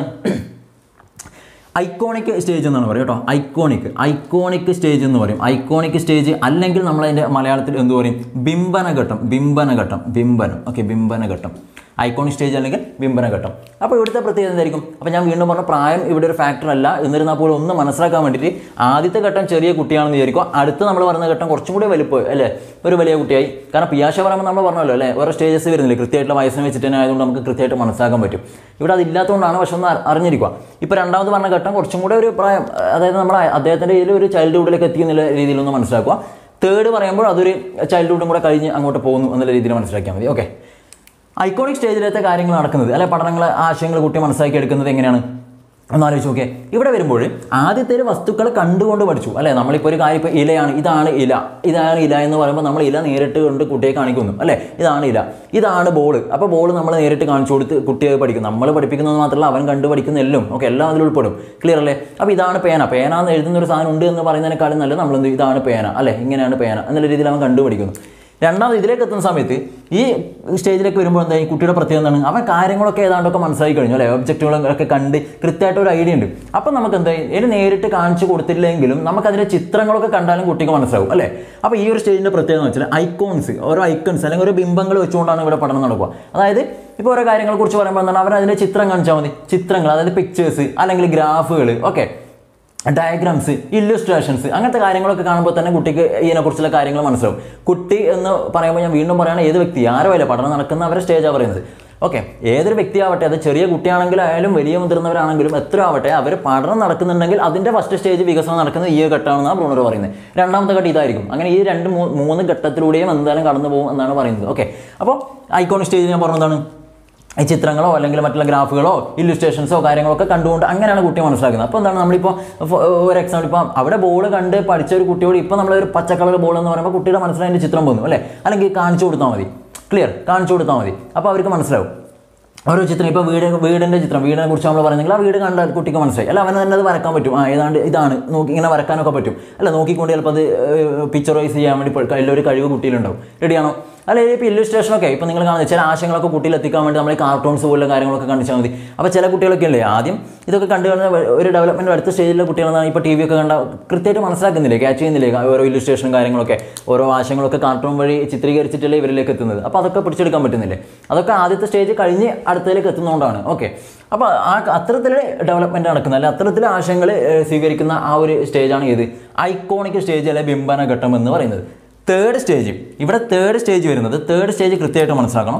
ഐക്കോണിക് സ്റ്റേജ് എന്നാണ് പറയുക കേട്ടോ ഐക്കോണിക് ഐക്കോണിക് സ്റ്റേജ് എന്ന് പറയും ഐക്കോണിക് സ്റ്റേജ് അല്ലെങ്കിൽ നമ്മൾ അതിൻ്റെ മലയാളത്തിൽ എന്ത് പറയും ബിംബനഘട്ടം ബിംബനഘട്ടം ബിംബനം ഓക്കെ ബിംബനഘട്ടം ഐക്കോണിക് സ്റ്റേജ് അല്ലെങ്കിൽ ബിംബനഘട്ടം അപ്പോൾ ഇവിടുത്തെ പ്രത്യേകത എന്തായിരിക്കും അപ്പോൾ ഞാൻ വീണ്ടും പറഞ്ഞ പ്രായം ഇവിടെ ഒരു ഫാക്ടർ അല്ല എന്നിരുന്നാൽ പോലും ഒന്ന് മനസ്സിലാക്കാൻ വേണ്ടിയിട്ട് ആദ്യത്തെ ഘട്ടം ചെറിയ കുട്ടിയാണെന്ന് വിചാരിക്കുക അടുത്ത് നമ്മൾ പറയുന്ന ഘട്ടം കുറച്ചും കൂടി വലിപ്പം അല്ലേ ഒരു വലിയ കുട്ടിയായി കാരണം പിയാശ പറയുമ്പോൾ നമ്മൾ പറഞ്ഞല്ലോ അല്ലേ ഓരോ സ്റ്റേജസ് വരുന്നില്ലേ കൃത്യമായിട്ടുള്ള വയസ്സിനെ വെച്ചിട്ട് തന്നെ ആയതുകൊണ്ട് നമുക്ക് കൃത്യമായിട്ട് മനസ്സിലാക്കാൻ പറ്റും ഇവിടെ അതില്ലാത്തതുകൊണ്ടാണ് പക്ഷെ ഒന്ന് അറി- അറിഞ്ഞിരിക്കുക ഇപ്പോൾ രണ്ടാമത് പറഞ്ഞ ഘട്ടം കുറച്ചും കൂടെ ഒരു പ്രായം അതായത് നമ്മൾ അദ്ദേഹത്തിൻ്റെ ഇതിൽ ഒരു ചൈൽഡ്ഹുഡിലേക്ക് എത്തി എന്നുള്ള രീതിയിലൊന്ന് മനസ്സിലാക്കുക തേർഡ് പറയുമ്പോൾ അതൊരു ചൈൽഡ്ഹുഡും കൂടെ കഴിഞ്ഞ് അങ്ങോട്ട് പോകുന്നു എന്നുള്ള രീതിയിൽ മനസ്സിലാക്കിയാൽ മതി ഓക്കെ ഐക്കോണിക് സ്റ്റേജിലത്തെ കാര്യങ്ങൾ നടക്കുന്നത് അല്ലെ പഠനങ്ങൾ ആശയങ്ങൾ കുട്ടി മനസ്സിലാക്കി എടുക്കുന്നത് എങ്ങനെയാണ് ഒന്ന് ആലോചിച്ച് നോക്കിയേ ഇവിടെ വരുമ്പോൾ ആദ്യത്തെ ഒരു വസ്തുക്കൾ കണ്ടുകൊണ്ട് പഠിച്ചു അല്ലെ നമ്മളിപ്പോൾ ഒരു കാര്യം ഇപ്പോൾ ഇലയാണ് ഇതാണ് ഇല ഇതാണ് ഇല എന്ന് പറയുമ്പോൾ നമ്മൾ ഇല നേരിട്ട് കൊണ്ട് കുട്ടിയെ കാണിക്കുന്നു അല്ലെ ഇതാണ് ഇല ഇതാണ് ബോൾ അപ്പോൾ ബോൾ നമ്മൾ നേരിട്ട് കാണിച്ചു കൊടുത്ത് കുട്ടിയെ പഠിക്കും നമ്മൾ പഠിപ്പിക്കുന്നത് മാത്രമല്ല അവൻ കണ്ടു പഠിക്കുന്ന എല്ലാം ഓക്കെ എല്ലാം അതിൽ ഉൾപ്പെടും ക്ലിയർ അല്ലേ അപ്പോൾ ഇതാണ് പേന പേന എന്ന് എഴുതുന്ന ഒരു സാധനം ഉണ്ട് എന്ന് പറയുന്നതിനേക്കാളും നല്ലത് നമ്മൾ എന്ത് ഇതാണ് പേന അല്ലെ ഇങ്ങനെയാണ് പേന എന്നുള്ള രീതിയിൽ അവൻ കണ്ടുപിടിക്കുന്നു രണ്ടാമത് ഇതിലേക്ക് എത്തുന്ന സമയത്ത് ഈ സ്റ്റേജിലേക്ക് വരുമ്പോൾ എന്താ ഈ കുട്ടിയുടെ പ്രത്യേകത എന്താണ് അവൻ കാര്യങ്ങളൊക്കെ ഏതാണ്ടൊക്കെ മനസ്സിലാക്കി കഴിഞ്ഞു അല്ലേ ഒബ്ജക്റ്റുകളൊക്കെ കണ്ട് കൃത്യമായിട്ട് ഒരു ഐഡിയ ഉണ്ട് അപ്പം നമുക്ക് എന്താ ഇതിന് നേരിട്ട് കാണിച്ചു കൊടുത്തില്ലെങ്കിലും നമുക്ക് അതിൻ്റെ ചിത്രങ്ങളൊക്കെ കണ്ടാലും കുട്ടിക്ക് മനസ്സിലാവും അല്ലേ അപ്പോൾ ഈ ഒരു സ്റ്റേജിൻ്റെ പ്രത്യേകത എന്ന് വെച്ചാൽ ഐക്കോൺസ് ഓരോ ഐക്കൺസ് അല്ലെങ്കിൽ ഒരു ബിംബങ്ങൾ വെച്ചുകൊണ്ടാണ് ഇവിടെ പഠനം നടക്കുക അതായത് ഇപ്പോൾ ഓരോ കാര്യങ്ങളെ കുറിച്ച് പറയുമ്പോൾ എന്താണ് അവർ അതിൻ്റെ ചിത്രം കാണിച്ചാൽ മതി ചിത്രങ്ങൾ അതായത് പിക്ചേഴ്സ് അല്ലെങ്കിൽ ഗ്രാഫുകൾ ഓക്കെ ഡയഗ്രാംസ് ഇല്ലുസ്ട്രേഷൻസ് അങ്ങനത്തെ കാര്യങ്ങളൊക്കെ കാണുമ്പോൾ തന്നെ കുട്ടിക്ക് ഇതിനെക്കുറിച്ചുള്ള കാര്യങ്ങൾ മനസ്സിലാവും കുട്ടി എന്ന് പറയുമ്പോൾ ഞാൻ വീണ്ടും പറയുകയാണ് ഏത് വ്യക്തി ആരോ അല്ല പഠനം നടക്കുന്ന അവരുടെ സ്റ്റേജാണ് പറയുന്നത് ഓക്കെ ഏതൊരു വ്യക്തിയാവട്ടെ അത് ചെറിയ കുട്ടിയാണെങ്കിലായാലും വലിയ മുതിർന്നവരാണെങ്കിലും എത്ര ആവട്ടെ അവർ പഠനം നടക്കുന്നുണ്ടെങ്കിൽ അതിൻ്റെ ഫസ്റ്റ് സ്റ്റേജ് വികസനം നടക്കുന്നത് ഈ ഘട്ടമാണെന്നാണ് ബ്രൂണർ പറയുന്നത് രണ്ടാമത്തെ ഘട്ടം ഇതായിരിക്കും അങ്ങനെ ഈ രണ്ട് മൂ- മൂന്ന് ഘട്ടത്തിലൂടെയും എന്തായാലും കടന്നു പോകും എന്നാണ് പറയുന്നത് ഓക്കെ അപ്പോൾ ഐക്കോണിക് സ്റ്റേജ് ഞാൻ പറഞ്ഞതാണ് ഈ ചിത്രങ്ങളോ അല്ലെങ്കിൽ മറ്റുള്ള ഗ്രാഫുകളോ ഇല്ലുസ്ട്രേഷൻസോ കാര്യങ്ങളൊക്കെ കണ്ടുകൊണ്ട് അങ്ങനെയാണ് കുട്ടി മനസ്സിലാക്കുന്നത് അപ്പോൾ എന്താണ് നമ്മളിപ്പോൾ ഫ- ഒരു എക്സാമ്പിൾ ഇപ്പോൾ അവിടെ ബോൾ കണ്ട് പഠിച്ച ഒരു കുട്ടിയോട് ഇപ്പോൾ നമ്മളൊരു പച്ച കളർ ബോൾ എന്ന് പറയുമ്പോൾ കുട്ടിയുടെ മനസ്സിൽ അതിൻ്റെ ചിത്രം പോകുന്നു അല്ലേ അല്ലെങ്കിൽ കാണിച്ചു കൊടുത്താൽ മതി ക്ലിയർ കാണിച്ചു കൊടുത്താൽ മതി അപ്പോൾ അവർക്ക് മനസ്സിലാവും ഓരോ ചിത്രം ഇപ്പോൾ വീട് വീടിൻ്റെ ചിത്രം വീടിനെ കുറിച്ച് നമ്മൾ പറയുന്നെങ്കിൽ ആ വീട് കണ്ടാൽ കുട്ടിക്ക് മനസ്സിലായി അല്ല അവന് തന്നെ അത് വരക്കാൻ പറ്റും ആ ഏതാണ്ട് ഇതാണ് നോക്കി ഇങ്ങനെ വരക്കാനൊക്കെ പറ്റും അല്ല നോക്കിക്കൊണ്ട് ചിലപ്പോൾ അത് പിക്ചറൈസ് ചെയ്യാൻ വേണ്ടി ഇപ്പോൾ കയ്യിലൊരു കഴിവ് കുട്ടിയിലുണ്ടാവും റെഡിയാണോ അല്ല ഇപ്പോൾ ഇല്ലുസ്ട്രേഷനൊക്കെ ഇപ്പോൾ നിങ്ങൾ കാണുന്നത് ചില ആശയങ്ങളൊക്കെ കുട്ടിയിൽ എത്തിക്കാൻ വേണ്ടി നമ്മൾ ഈ കാർട്ടൂൺസ് പോലുള്ള കാര്യങ്ങളൊക്കെ കാണിച്ചാൽ മതി അപ്പോൾ ചില കുട്ടികളൊക്കെ അല്ലേ ആദ്യം ഇതൊക്കെ കണ്ടു കഴിഞ്ഞാൽ ഒരു ഡെവലപ്മെൻറ്റ് അടുത്ത സ്റ്റേജിലെ കുട്ടികളെന്നാണ് ഇപ്പോൾ ടി വി ഒക്കെ കണ്ട കൃത്യമായിട്ട് മനസ്സിലാക്കുന്നില്ലേ ക്യാച്ച് ചെയ്യുന്നില്ലേ ഓരോ ഇല്ലുസ്ട്രേഷനും കാര്യങ്ങളൊക്കെ ഓരോ ആശയങ്ങളൊക്കെ കാർട്ടൂൺ വഴി ചിത്രീകരിച്ചിട്ടല്ലേ ഇവരിലേക്ക് എത്തുന്നത് അപ്പോൾ അതൊക്കെ പിടിച്ചെടുക്കാൻ പറ്റുന്നില്ലേ അതൊക്കെ ആദ്യത്തെ സ്റ്റേജ് കഴിഞ്ഞ് അടുത്തതിലേക്ക് എത്തുന്നതുകൊണ്ടാണ് ഓക്കെ അപ്പോൾ ആ അത്തരത്തിൽ ഡെവലപ്മെൻറ്റ് നടക്കുന്ന അല്ലെ അത്തരത്തിൽ ആശയങ്ങൾ ഏഹ്, സ്വീകരിക്കുന്ന ആ ഒരു സ്റ്റേജാണ് ഏത് ഐക്കോണിക് സ്റ്റേജ് അല്ലെ ബിംബന ഘട്ടം എന്ന് പറയുന്നത് തേർഡ് സ്റ്റേജ് ഇവിടെ തേർഡ് സ്റ്റേജ് വരുന്നത് തേർഡ് സ്റ്റേജ് കൃത്യമായിട്ട് മനസ്സിലാക്കണം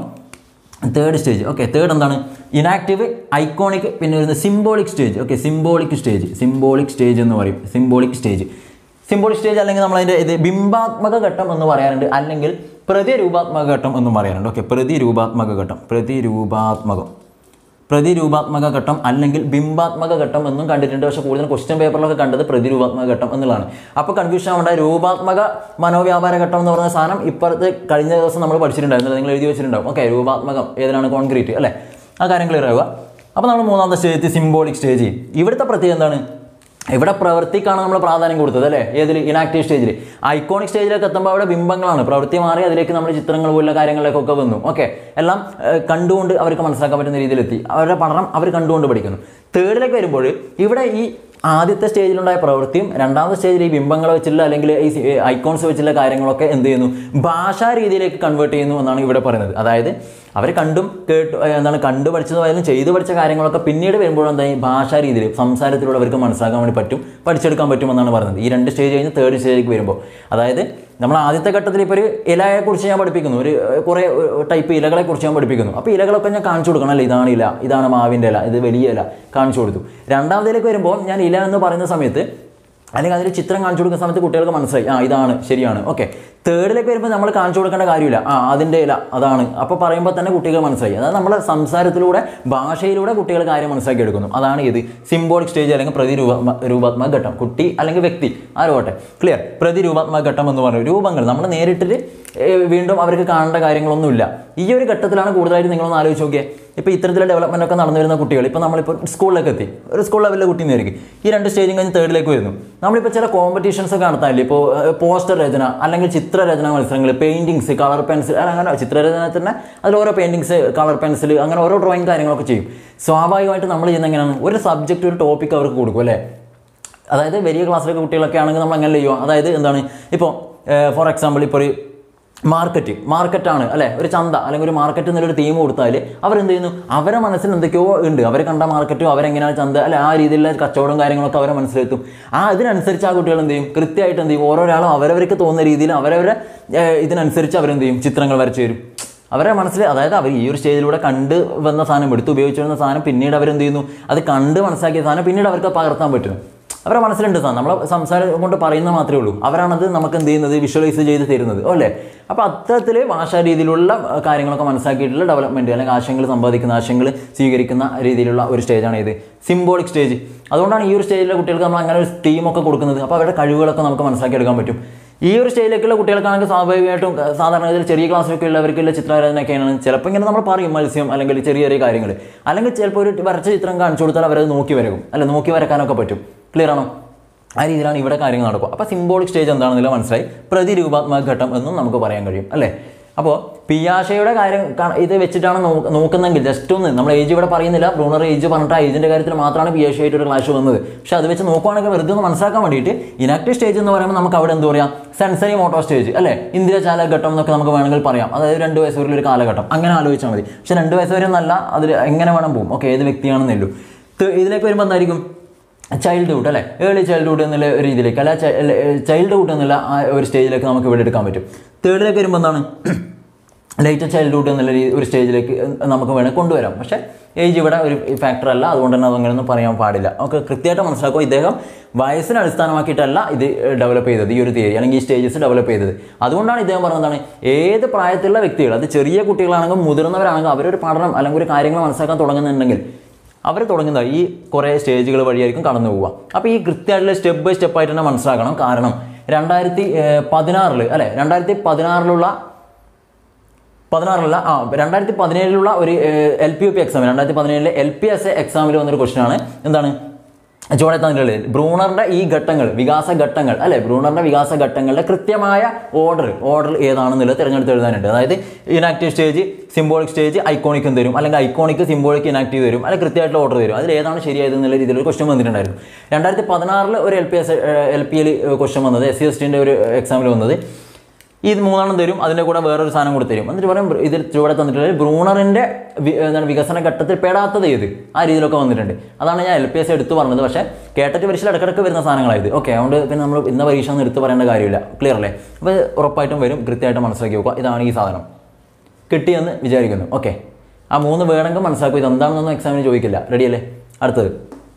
തേർഡ് സ്റ്റേജ് ഓക്കെ തേർഡ് എന്താണ് ഇനാക്റ്റീവ് ഐക്കോണിക് പിന്നെ വരുന്നത് symbolic stage okay symbolic stage symbolic stage എന്ന് പറയും സിംബോളിക് സ്റ്റേജ് സിംബോളിക് സ്റ്റേജ് അല്ലെങ്കിൽ നമ്മൾ അതിൻ്റെ ഇത് ബിംബാത്മക ഘട്ടം എന്ന് പറയാറുണ്ട് അല്ലെങ്കിൽ പ്രതിരൂപാത്മക ഘട്ടം എന്നും പറയാറുണ്ട് ഓക്കെ പ്രതിരൂപാത്മക ഘട്ടം പ്രതിരൂപാത്മകം പ്രതിരൂപാത്മക ഘട്ടം അല്ലെങ്കിൽ ബിംബാത്മക ഘട്ടം എന്നും കണ്ടിട്ടുണ്ട് പക്ഷേ കൂടുതൽ ക്വസ്റ്റ്യൻ പേപ്പറിലൊക്കെ കണ്ടത് പ്രതിരൂപാത്മക ഘട്ടം എന്നുള്ളതാണ് അപ്പോൾ കൺഫ്യൂഷൻ ആവേണ്ട രൂപാത്മക മനോവ്യാപാര ഘട്ടം എന്ന് പറയുന്ന സാധനം ഇപ്പുറത്ത് കഴിഞ്ഞ ദിവസം നമ്മൾ പഠിച്ചിട്ടുണ്ടായിരുന്നു നിങ്ങൾ എഴുതി വെച്ചിട്ടുണ്ടാവും ഓക്കെ രൂപാത്മകം ഏതിനാണ് കോൺക്രീറ്റ് അല്ലേ ആ കാര്യം ക്ലിയർ ആവുക അപ്പോൾ നമ്മൾ മൂന്നാമത്തെ സ്റ്റേജ് സിംബോളിക് സ്റ്റേജ് ഇവിടുത്തെ പ്രത്യേകത എന്താണ് ഇവിടെ പ്രവൃത്തിക്കാണ് നമ്മൾ പ്രാധാന്യം കൊടുത്തത് അല്ലേ ഏതിൽ ഇനാക്റ്റീവ് സ്റ്റേജിൽ ഐക്കോണിക് സ്റ്റേജിലേക്ക് എത്തുമ്പോൾ അവിടെ ബിംബങ്ങളാണ് പ്രവൃത്തി മാറി അതിലേക്ക് നമ്മൾ ചിത്രങ്ങൾ പോലുള്ള കാര്യങ്ങളിലേക്കൊക്കെ വന്നു ഓക്കെ എല്ലാം ഏഹ്, കണ്ടുകൊണ്ട് അവർക്ക് മനസ്സിലാക്കാൻ പറ്റുന്ന രീതിയിലെത്തി അവരുടെ പഠനം അവർ കണ്ടുകൊണ്ട് പഠിക്കുന്നു തേർഡിലേക്ക് വരുമ്പോൾ ഇവിടെ ഈ ആദ്യത്തെ സ്റ്റേജിലുണ്ടായ പ്രവൃത്തിയും രണ്ടാമത്തെ സ്റ്റേജിൽ ഈ ബിംബങ്ങൾ വെച്ചുള്ള അല്ലെങ്കിൽ ഈ ഐക്കോൺസ് വെച്ചുള്ള കാര്യങ്ങളൊക്കെ എന്ത് ചെയ്യുന്നു ഭാഷാ രീതിയിലേക്ക് കൺവേർട്ട് ചെയ്യുന്നു എന്നാണ് ഇവിടെ പറയുന്നത് അതായത് അവർ കണ്ടും കേട്ടു ഏഹ് എന്താണ് കണ്ടു പഠിച്ചതായാലും ചെയ്തു പഠിച്ച കാര്യങ്ങളൊക്കെ പിന്നീട് വരുമ്പോൾ എന്താ ഈ ഭാഷാ രീതിയിൽ സംസാരത്തിലൂടെ അവർക്ക് മനസ്സിലാക്കാൻ വേണ്ടി പറ്റും പഠിച്ചെടുക്കാൻ പറ്റുമെന്നാണ് പറയുന്നത് ഈ രണ്ട് സ്റ്റേജ് കഴിഞ്ഞ് തേർഡ് സ്റ്റേജിലേക്ക് വരുമ്പോൾ അതായത് നമ്മൾ ആദ്യത്തെ ഘട്ടത്തിൽ ഇപ്പോൾ ഒരു ഇലയെ കുറിച്ച് ഞാൻ പഠിപ്പിക്കുന്നു ഒരു ഏഹ്, കുറേ ടൈപ്പ് ഇലകളെ കുറിച്ച് ഞാൻ പഠിപ്പിക്കുന്നു അപ്പോൾ ഇലകളൊക്കെ ഞാൻ കാണിച്ചു കൊടുക്കണം അല്ലേ ഇതാണ് ഇല ഇതാണ് മാവിൻ്റെ ഇല ഇത് വലിയ ഇല കാണിച്ചു കൊടുത്തു രണ്ടാമതിലേക്ക് വരുമ്പോൾ ഞാൻ ഇല എന്ന് പറയുന്ന സമയത്ത് അല്ലെങ്കിൽ അതിൽ ചിത്രം കാണിച്ചു കൊടുക്കുന്ന സമയത്ത് കുട്ടികൾക്ക് മനസ്സിലായി ആ ഇതാണ് ശരിയാണ് ഓക്കെ തേർഡിലേക്ക് വരുമ്പോൾ നമ്മൾ കാണിച്ചു കൊടുക്കേണ്ട കാര്യമില്ല ആ അതിൻ്റെ ഇല അതാണ് അപ്പോൾ പറയുമ്പോൾ തന്നെ കുട്ടികൾ മനസ്സിലായി അതായത് നമ്മളെ സംസാരത്തിലൂടെ ഭാഷയിലൂടെ കുട്ടികൾ കാര്യം മനസ്സിലാക്കി എടുക്കുന്നു അതാണ് ഇത് സിംബോളിക് സ്റ്റേജ് അല്ലെങ്കിൽ പ്രതിരൂപ രൂപാത്മക ഘട്ടം കുട്ടി അല്ലെങ്കിൽ വ്യക്തി ആരോട്ടെ ക്ലിയർ പ്രതിരൂപാത്മക ഘട്ടം എന്ന് പറയുന്നത് രൂപങ്ങൾ നമ്മൾ നേരിട്ടിട്ട് ഏഹ്, വീണ്ടും അവർക്ക് കാണേണ്ട കാര്യങ്ങളൊന്നുമില്ല ഈ ഒരു ഘട്ടത്തിലാണ് കൂടുതലായിട്ട് നിങ്ങളൊന്ന് ആലോചിച്ച് നോക്കിയേ ഇപ്പോൾ ഇത്തരത്തിലുള്ള ഡെവലപ്മെൻ്റ് ഒക്കെ നടന്നു വരുന്ന കുട്ടികൾ ഇപ്പോൾ നമ്മളിപ്പോൾ സ്കൂളിലേക്ക് എത്തി ഒരു സ്കൂൾ ലെവലിലെ കുട്ടി നേരിക്കും ഈ രണ്ട് സ്റ്റേജും കഴിഞ്ഞ് തേർഡിലേക്ക് വരുന്നു നമ്മളിപ്പോൾ ചില കോമ്പറ്റീഷൻസ് ഒക്കെ നടത്താനില്ലേ ഇപ്പോൾ പോസ്റ്റർ രചന അല്ലെങ്കിൽ ചിത്രരചന മത്സരങ്ങൾ പെയിൻറ്റിങ്സ് കളർ പെൻസിൽ അങ്ങനെ ചിത്രരചന തന്നെ അതിൽ ഓരോ പെയിൻറ്റിങ്സ് കളർ പെൻസിൽ അങ്ങനെ ഓരോ ഡ്രോയിങ് കാര്യങ്ങളൊക്കെ ചെയ്യും സ്വാഭാവികമായിട്ട് നമ്മൾ ചെയ്യുന്ന എങ്ങനെയാണ് ഒരു സബ്ജക്റ്റ് ഒരു ടോപ്പിക് അവർക്ക് കൊടുക്കും അല്ലേ അതായത് വലിയ ക്ലാസ്സിലൊക്കെ കുട്ടികളൊക്കെ ആണെങ്കിൽ നമ്മൾ അങ്ങനെ ചെയ്യുക അതായത് എന്താണ് ഇപ്പോൾ ഫോർ എക്സാമ്പിൾ ഇപ്പോൾ ഒരു മാർക്കറ്റ് മാർക്കറ്റാണ് അല്ലെ ഒരു ചന്ത അല്ലെങ്കിൽ ഒരു മാർക്കറ്റ് എന്നൊരു തീം കൊടുത്താൽ അവരെന്ത് ചെയ്യുന്നു അവരെ മനസ്സിൽ എന്തൊക്കെയോ ഉണ്ട് അവർ കണ്ട മാർക്കറ്റും അവരെങ്ങനെയാണ് ചന്ത അല്ലെ ആ രീതിയിലുള്ള കച്ചവടവും കാര്യങ്ങളൊക്കെ അവരെ മനസ്സിലെത്തും ആ ഇതിനനുസരിച്ച് ആ കുട്ടികൾ എന്ത് ചെയ്യും കൃത്യമായിട്ട് എന്ത് ചെയ്യും ഓരോരാളും അവരവർക്ക് തോന്നുന്ന രീതിയിൽ അവരവരെ ഏഹ്, ഇതിനനുസരിച്ച് അവരെന്ത് ചെയ്യും ചിത്രങ്ങൾ വരച്ചു തരും അവരെ മനസ്സിൽ അതായത് അവർ ഈ ഒരു സ്റ്റേജിലൂടെ കണ്ട് വന്ന സാധനം എടുത്ത് ഉപയോഗിച്ചു വരുന്ന സാധനം പിന്നീട് അവരെന്ത് ചെയ്യുന്നു അത് കണ്ട് മനസ്സിലാക്കിയ സാധനം പിന്നീട് അവർക്ക് അത് പകർത്താൻ പറ്റും അവരെ മനസ്സിലുണ്ട് സാധനം നമ്മളെ സംസാരം കൊണ്ട് പറയുന്ന മാത്രമേ ഉള്ളൂ അവരാണത് നമുക്ക് എന്ത് ചെയ്യുന്നത് വിഷ്വലൈസ് ചെയ്ത് തരുന്നത് അല്ലേ അപ്പോൾ അത്തരത്തിൽ ഭാഷാ രീതിയിലുള്ള അഹ്, കാര്യങ്ങളൊക്കെ മനസ്സിലാക്കിയിട്ടുള്ള ഡെവലപ്മെൻറ്റ് അല്ലെങ്കിൽ ആശയങ്ങൾ സമ്പാദിക്കുന്ന ആശയങ്ങൾ സ്വീകരിക്കുന്ന രീതിയിലുള്ള ഒരു സ്റ്റേജാണ് ഇത് സിംബോളിക് സ്റ്റേജ് അതുകൊണ്ടാണ് ഈ ഒരു സ്റ്റേജിലെ കുട്ടികൾക്ക് നമ്മൾ അങ്ങനെ ഒരു ടീമൊക്കെ കൊടുക്കുന്നത് അപ്പോൾ അവരുടെ കഴിവുകളൊക്കെ നമുക്ക് മനസ്സിലാക്കിയെടുക്കാൻ പറ്റും ഈ ഒരു സ്റ്റേജിലേക്കുള്ള കുട്ടികൾക്കാണെങ്കിൽ സ്വാഭാവികമായിട്ടും ക- സാധാരണ ഇതിൽ ചെറിയ ക്ലാസ്സിലൊക്കെ ഉള്ളവർക്കുള്ള ചിത്രരചനയൊക്കെയാണ് ചിലപ്പോൾ ഇങ്ങനെ നമ്മൾ പറയും മത്സ്യം അല്ലെങ്കിൽ ചെറിയ ചെറിയ കാര്യങ്ങൾ അല്ലെങ്കിൽ ചിലപ്പോൾ ഒരു വരച്ച ചിത്രം കാണിച്ചു കൊടുത്താൽ അവരത് നോക്കി വരക്കും അല്ല നോക്കി വരക്കാനൊക്കെ പറ്റും ക്ലിയർ ആണോ ആ രീതിയിലാണ് ഇവിടെ കാര്യങ്ങൾ നടക്കുക അപ്പോൾ സിംബോളിക് സ്റ്റേജ് എന്താണെന്നില്ല മനസ്സിലായി പ്രതിരൂപാത്മക ഘട്ടം എന്നും നമുക്ക് പറയാൻ കഴിയും അല്ലേ അപ്പോൾ പിയാഷയുടെ കാര്യം കാ- ഇത് വെച്ചിട്ടാണ് നോ- നോക്കുന്നെങ്കിൽ ജസ്റ്റ് ഒന്ന് നമ്മൾ ഏജ് ഇവിടെ പറയുന്നില്ല ബ്രൂണർ ഏജ് പറഞ്ഞിട്ട് ആ ഏജിൻ്റെ കാര്യത്തിൽ മാത്രമാണ് പിയാഷയായിട്ട് ഒരു ക്ലാഷ് വന്നത് പക്ഷേ അത് വെച്ച് നോക്കുവാണെങ്കിൽ വെറുതെ ഒന്ന് മനസ്സിലാക്കാൻ വേണ്ടിയിട്ട് ഇനാക്റ്റീവ് സ്റ്റേജ് എന്ന് പറയുമ്പോൾ നമുക്ക് അവിടെ എന്ത് പറയാം സെൻസറി മോട്ടോ സ്റ്റേജ് അല്ലേ ഇന്ദ്രിയചാല ഘട്ടം എന്നൊക്കെ നമുക്ക് വേണമെങ്കിൽ പറയാം അതായത് രണ്ട് വയസ്സ് വരെയുള്ള ഒരു കാലഘട്ടം അങ്ങനെ ആലോചിച്ചാൽ മതി പക്ഷേ രണ്ട് വയസ്സ് വരെ എന്നല്ല അതിൽ എങ്ങനെ വേണം പോകും ഓക്കെ ഏത് വ്യക്തിയാണെന്നല്ലോ ഇതിലേക്ക് വരുമ്പോൾ എന്തായിരിക്കും ചൈൽഡ്ഹുഡ് അല്ലേ ഏർലി ചൈൽഡ്ഹുഡ് എന്നുള്ള ഒരു രീതിയിലേക്ക് അല്ല ചൈൽഡ്ഹുഡ് എന്നുള്ള ആ ഒരു സ്റ്റേജിലേക്ക് നമുക്ക് ഇവിടെ എടുക്കാൻ പറ്റും തേർഡിലേക്ക് വരുമ്പോൾ എന്താണ് ലേറ്റ് ചൈൽഡ്ഹുഡ് എന്നുള്ള രീതി ഒരു സ്റ്റേജിലേക്ക് നമുക്ക് വേണമെങ്കിൽ കൊണ്ടുവരാം പക്ഷേ ഏജ് ഇവിടെ ഒരു ഫാക്ടർ അല്ല അതുകൊണ്ട് തന്നെ അതങ്ങനെയൊന്നും പറയാൻ പാടില്ല നമുക്ക് കൃത്യമായിട്ട് മനസ്സിലാക്കുക ഇദ്ദേഹം വയസ്സിനെ അടിസ്ഥാനമാക്കിയിട്ടല്ല ഇത് ഡെവലപ്പ് ചെയ്തത് ഈ ഒരു തിയറി അല്ലെങ്കിൽ ഈ സ്റ്റേജസ് ഡെവലപ്പ് ചെയ്തത് അതുകൊണ്ടാണ് ഇദ്ദേഹം പറഞ്ഞതാണ് ഏത് പ്രായത്തിലുള്ള വ്യക്തികൾ അത് ചെറിയ കുട്ടികളാണെങ്കിലും മുതിർന്നവരാണെങ്കിലും അവരൊരു പഠനം അല്ലെങ്കിൽ ഒരു കാര്യങ്ങൾ മനസ്സിലാക്കാൻ തുടങ്ങുന്നുണ്ടെങ്കിൽ അവർ തുടങ്ങുന്ന ഈ കുറേ സ്റ്റേജുകൾ വഴിയായിരിക്കും കടന്നു പോവുക അപ്പോൾ ഈ കൃത്യമായിട്ടുള്ള സ്റ്റെപ്പ് ബൈ സ്റ്റെപ്പ് ആയിട്ട് തന്നെ മനസ്സിലാക്കണം കാരണം രണ്ടായിരത്തി പതിനാറിൽ അല്ലെ രണ്ടായിരത്തി പതിനാറിലുള്ള പതിനാറിലല്ല ആ രണ്ടായിരത്തി പതിനേഴിലുള്ള ഒരു L P U P exam രണ്ടായിരത്തി പതിനേഴിലെ എൽ പി എസ് എ എക്സാമിൽ വന്നൊരു ക്വസ്റ്റൻ ആണ് എന്താണ് ചുവടെ തന്നിട്ടുള്ളത് ബ്രൂണറിന്റെ ഈ ഘട്ടങ്ങൾ വികാസ ഘട്ടങ്ങൾ അല്ലെ ബ്രൂണറിന്റെ വികാസ ഘട്ടങ്ങളുടെ കൃത്യമായ ഓർഡർ ഓർഡർ ഏതാണെന്നുള്ളത് തിരഞ്ഞെടുത്ത് എഴുതാനുണ്ട് അതായത് ഇനാക്റ്റീവ് സ്റ്റേജ് സിംബോളിക് സ്റ്റേജ് ഐക്കോണിക്കും തരും അല്ലെങ്കിൽ ഐക്കോണിക് സിംബോളിക് ഇനാക്റ്റീവ് തരും അല്ലെങ്കിൽ കൃത്യമായിട്ടുള്ള ഓർഡർ തരും അതിൽ ഏതാണ് ശരിയായത് എന്നുള്ള രീതിയിൽ ഒരു ക്വസ്റ്റൻ വന്നിട്ടുണ്ടായിരുന്നു രണ്ടായിരത്തി പതിനാറിൽ ഒരു L P S L P L question വന്നത് എസ് സി എസ് ടിൻ്റെ ഒരു എക്സാമിൽ വന്നത് ഇത് മൂന്നെണ്ണം തരും അതിൻ്റെ കൂടെ വേറൊരു സാധനം കൂടെ തരും എന്നിട്ട് പറയും ഇതിൽ ചുവടെ തന്നിട്ടുള്ളത് ബ്രൂണറിൻ്റെ വി- എന്താണ് വികസന ഘട്ടത്തിൽ പെടാത്തത് ഏത് ആ രീതിയിലൊക്കെ വന്നിട്ടുണ്ട് അതാണ് ഞാൻ എൽ പി എസ് എടുത്ത് പറഞ്ഞത് പക്ഷേ കേട്ടിട്ട് പരീക്ഷയിൽ ഇടക്കിടക്ക് വരുന്ന സാധനങ്ങളായത് ഓക്കെ അതുകൊണ്ട് പിന്നെ നമ്മൾ ഇന്ന പരീക്ഷ ഒന്നും എടുത്ത് പറയേണ്ട കാര്യമില്ല ക്ലിയർ അല്ലേ അപ്പോൾ ഉറപ്പായിട്ടും വരും കൃത്യമായിട്ട് മനസ്സിലാക്കി നോക്കുക ഇതാണ് ഈ സാധനം കിട്ടിയെന്ന് വിചാരിക്കുന്നു ഓക്കെ ആ മൂന്ന് വേണമെങ്കിൽ മനസ്സിലാക്കും ഇത് എന്താണെന്നൊന്നും എക്സാമിന് ചോദിക്കില്ല റെഡി അല്ലേ അടുത്തത്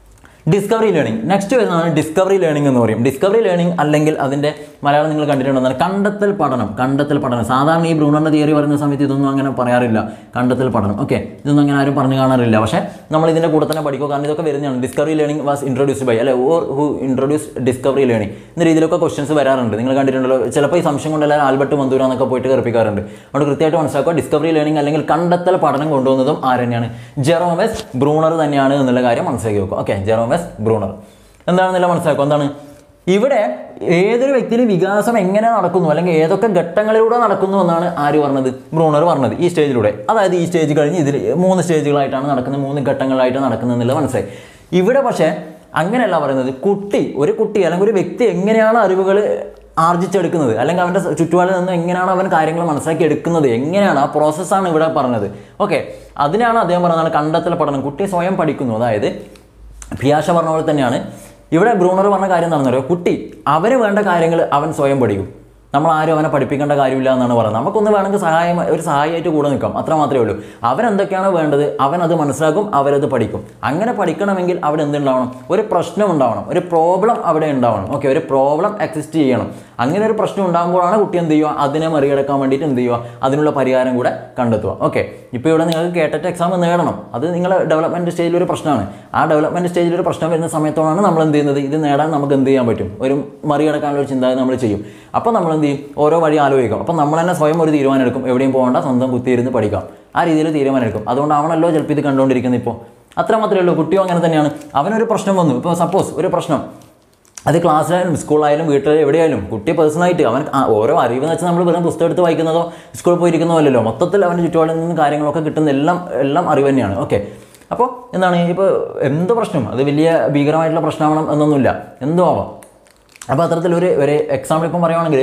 ഡിസ്കവറി ലേണിംഗ് നെക്സ്റ്റ് വരുന്നതാണ് ഡിസ്കവറി ലേണിംഗ് എന്ന് പറയും ഡിസ്കവറി ലേണിംഗ് അല്ലെങ്കിൽ അതിൻ്റെ മലയാളം നിങ്ങൾ കണ്ടിട്ടുണ്ടെന്നാണ് കണ്ടെത്തൽ പഠനം കണ്ടെത്തൽ പഠനം സാധാരണ ഈ ബ്രൂണറിൻ്റെ തിയറി പറയുന്ന സമയത്ത് ഇതൊന്നും അങ്ങനെ പറയാറില്ല കണ്ടെത്തൽ പഠനം ഓക്കെ ഇതൊന്നും അങ്ങനെ ആരും പറഞ്ഞു കാണാറില്ല പക്ഷേ നമ്മൾ ഇതിൻ്റെ കൂടെ തന്നെ പഠിക്കുക കാരണം ഇതൊക്കെ വരുന്നതാണ് discovery learning was introduced by അല്ലെ or who introduce discovery learning എന്ന രീതിയിലൊക്കെ ക്വസ്റ്റൻസ് വരാറുണ്ട് നിങ്ങൾ കണ്ടിട്ടുണ്ടല്ലോ ചിലപ്പോൾ ഈ സംശയം കൊണ്ട് എല്ലാവരും ആൽബർട്ട് മന്ദൂര എന്നൊക്കെ പോയിട്ട് കൽപ്പിക്കാറുണ്ട് അതുകൊണ്ട് കൃത്യമായിട്ട് മനസ്സിലാക്കുക ഡിസ്കവറി ലേണിംഗ് അല്ലെങ്കിൽ കണ്ടെത്തൽ പഠനം കൊണ്ടുവന്നതും ആര് തന്നെയാണ് ജെറോമസ് ബ്രൂണർ തന്നെയാണ് എന്നുള്ള കാര്യം മനസ്സിലാക്കി വെക്കുക ഓക്കെ ജെറോമസ് ബ്രൂണർ എന്താണെന്നല്ല മനസ്സിലാക്കുക എന്താണ് ഇവിടെ ഏതൊരു വ്യക്തിയുടെ വികാസം എങ്ങനെ നടക്കുന്നു അല്ലെങ്കിൽ ഏതൊക്കെ ഘട്ടങ്ങളിലൂടെ നടക്കുന്നു എന്നാണ് ആര് പറഞ്ഞത് ബ്രൂണർ പറഞ്ഞത് ഈ സ്റ്റേജിലൂടെ അതായത് ഈ സ്റ്റേജ് കഴിഞ്ഞ് ഇതിൽ മൂന്ന് സ്റ്റേജുകളായിട്ടാണ് നടക്കുന്നത് മൂന്ന് ഘട്ടങ്ങളായിട്ട് നടക്കുന്നത് എന്നുള്ളത് മനസ്സിലായി ഇവിടെ പക്ഷേ അങ്ങനെയല്ല പറയുന്നത് കുട്ടി ഒരു കുട്ടി അല്ലെങ്കിൽ ഒരു വ്യക്തി എങ്ങനെയാണ് അറിവുകൾ ആർജിച്ചെടുക്കുന്നത് അല്ലെങ്കിൽ അവൻ്റെ ചുറ്റുപാടിൽ നിന്ന് എങ്ങനെയാണ് അവൻ കാര്യങ്ങൾ മനസ്സിലാക്കി എടുക്കുന്നത് എങ്ങനെയാണ് ആ പ്രോസസ്സാണ് ഇവിടെ പറഞ്ഞത് ഓക്കെ അതിനാണ് അദ്ദേഹം പറഞ്ഞത് കണ്ടെത്തൽ പഠനം കുട്ടി സ്വയം പഠിക്കുന്നു അതായത് പിയാഷ പറഞ്ഞ പോലെ തന്നെയാണ് ഇവിടെ ബ്രൂണർ പറഞ്ഞ കാര്യം എന്താണെന്ന് പറയുക കുട്ടി അവന് വേണ്ട കാര്യങ്ങൾ അവൻ സ്വയം പഠിക്കും നമ്മൾ ആരും അവനെ പഠിപ്പിക്കേണ്ട കാര്യമില്ല എന്നാണ് പറയുന്നത് നമുക്കൊന്ന് വേണമെങ്കിൽ സഹായം ഒരു സഹായമായിട്ട് കൂടെ നിൽക്കാം അത്ര മാത്രമേ ഉള്ളൂ അവൻ എന്തൊക്കെയാണ് വേണ്ടത് അവൻ അത് മനസ്സിലാക്കും അവരത് പഠിക്കും അങ്ങനെ പഠിക്കണമെങ്കിൽ അവിടെ എന്തുണ്ടാവണം ഒരു പ്രശ്നം ഉണ്ടാവണം ഒരു പ്രോബ്ലം അവിടെ ഉണ്ടാവണം ഓക്കെ ഒരു പ്രോബ്ലം എക്സിസ്റ്റ് ചെയ്യണം അങ്ങനെ ഒരു പ്രശ്നം ഉണ്ടാകുമ്പോഴാണ് കുട്ടി എന്ത് ചെയ്യുക അതിനെ മറികടക്കാൻ വേണ്ടിയിട്ട് എന്ത് ചെയ്യുക അതിനുള്ള പരിഹാരം കൂടെ കണ്ടെത്തുക ഓക്കെ ഇപ്പോൾ ഇവിടെ നിങ്ങൾക്ക് കേട്ടിട്ട് എക്സാം നേടണം അത് നിങ്ങളുടെ ഡെവലപ്മെൻറ്റ് സ്റ്റേജിൽ ഒരു പ്രശ്നമാണ് ആ ഡെവലപ്മെൻറ്റ് സ്റ്റേജിൽ ഒരു പ്രശ്നം വരുന്ന സമയത്തോടാണ് നമ്മൾ എന്ത് ചെയ്യുന്നത് ഇത് നേടാൻ നമുക്ക് എന്ത് ചെയ്യാൻ പറ്റും ഒരു മറികടക്കാനുള്ള ഒരു ചിന്താഗതി നമ്മൾ ചെയ്യും അപ്പോൾ നമ്മൾ എന്ത് ചെയ്യും ഓരോ വഴി ആലോചിക്കും അപ്പോൾ നമ്മൾ തന്നെ സ്വയം ഒരു തീരുമാനം എടുക്കും എവിടെയും പോകേണ്ട സ്വന്തം കുത്തിയിരുന്ന് പഠിക്കാം ആ രീതിയിൽ തീരുമാനം എടുക്കും അതുകൊണ്ടാവണല്ലോ ചിലപ്പോൾ ഇത് കണ്ടുകൊണ്ടിരിക്കുന്നത് ഇപ്പോൾ അത്ര മാത്രമേ ഉള്ളൂ കുട്ടിയോ അങ്ങനെ തന്നെയാണ് അവനൊരു പ്രശ്നം വന്നു ഇപ്പോൾ സപ്പോസ് ഒരു പ്രശ്നം അത് ക്ലാസ്സിലായാലും സ്കൂളായാലും വീട്ടിൽ എവിടെയായാലും കുട്ടി പേഴ്സണായിട്ട് അവൻ ആ ഓരോ അറിവ് എന്ന് വെച്ചാൽ നമ്മൾ വെറും പുസ്തകം എടുത്ത് വായിക്കുന്നതോ സ്കൂളിൽ പോയിരിക്കുന്നതോ അല്ലല്ലോ മൊത്തത്തിൽ അവൻ്റെ ചുറ്റുപാടിൽ നിന്ന് കാര്യങ്ങളൊക്കെ കിട്ടുന്ന എല്ലാം എല്ലാം അറിവ് തന്നെയാണ് ഓക്കെ അപ്പോൾ എന്താണ് ഇപ്പോൾ എന്ത് പ്രശ്നം അത് വലിയ ഭീകരമായിട്ടുള്ള പ്രശ്നമാവണം എന്നൊന്നുമില്ല എന്തോ ആവാം അപ്പോൾ അത്തരത്തിൽ ഒരു ഒരു എക്സാമ്പിൾ ഇപ്പം പറയുവാണെങ്കിൽ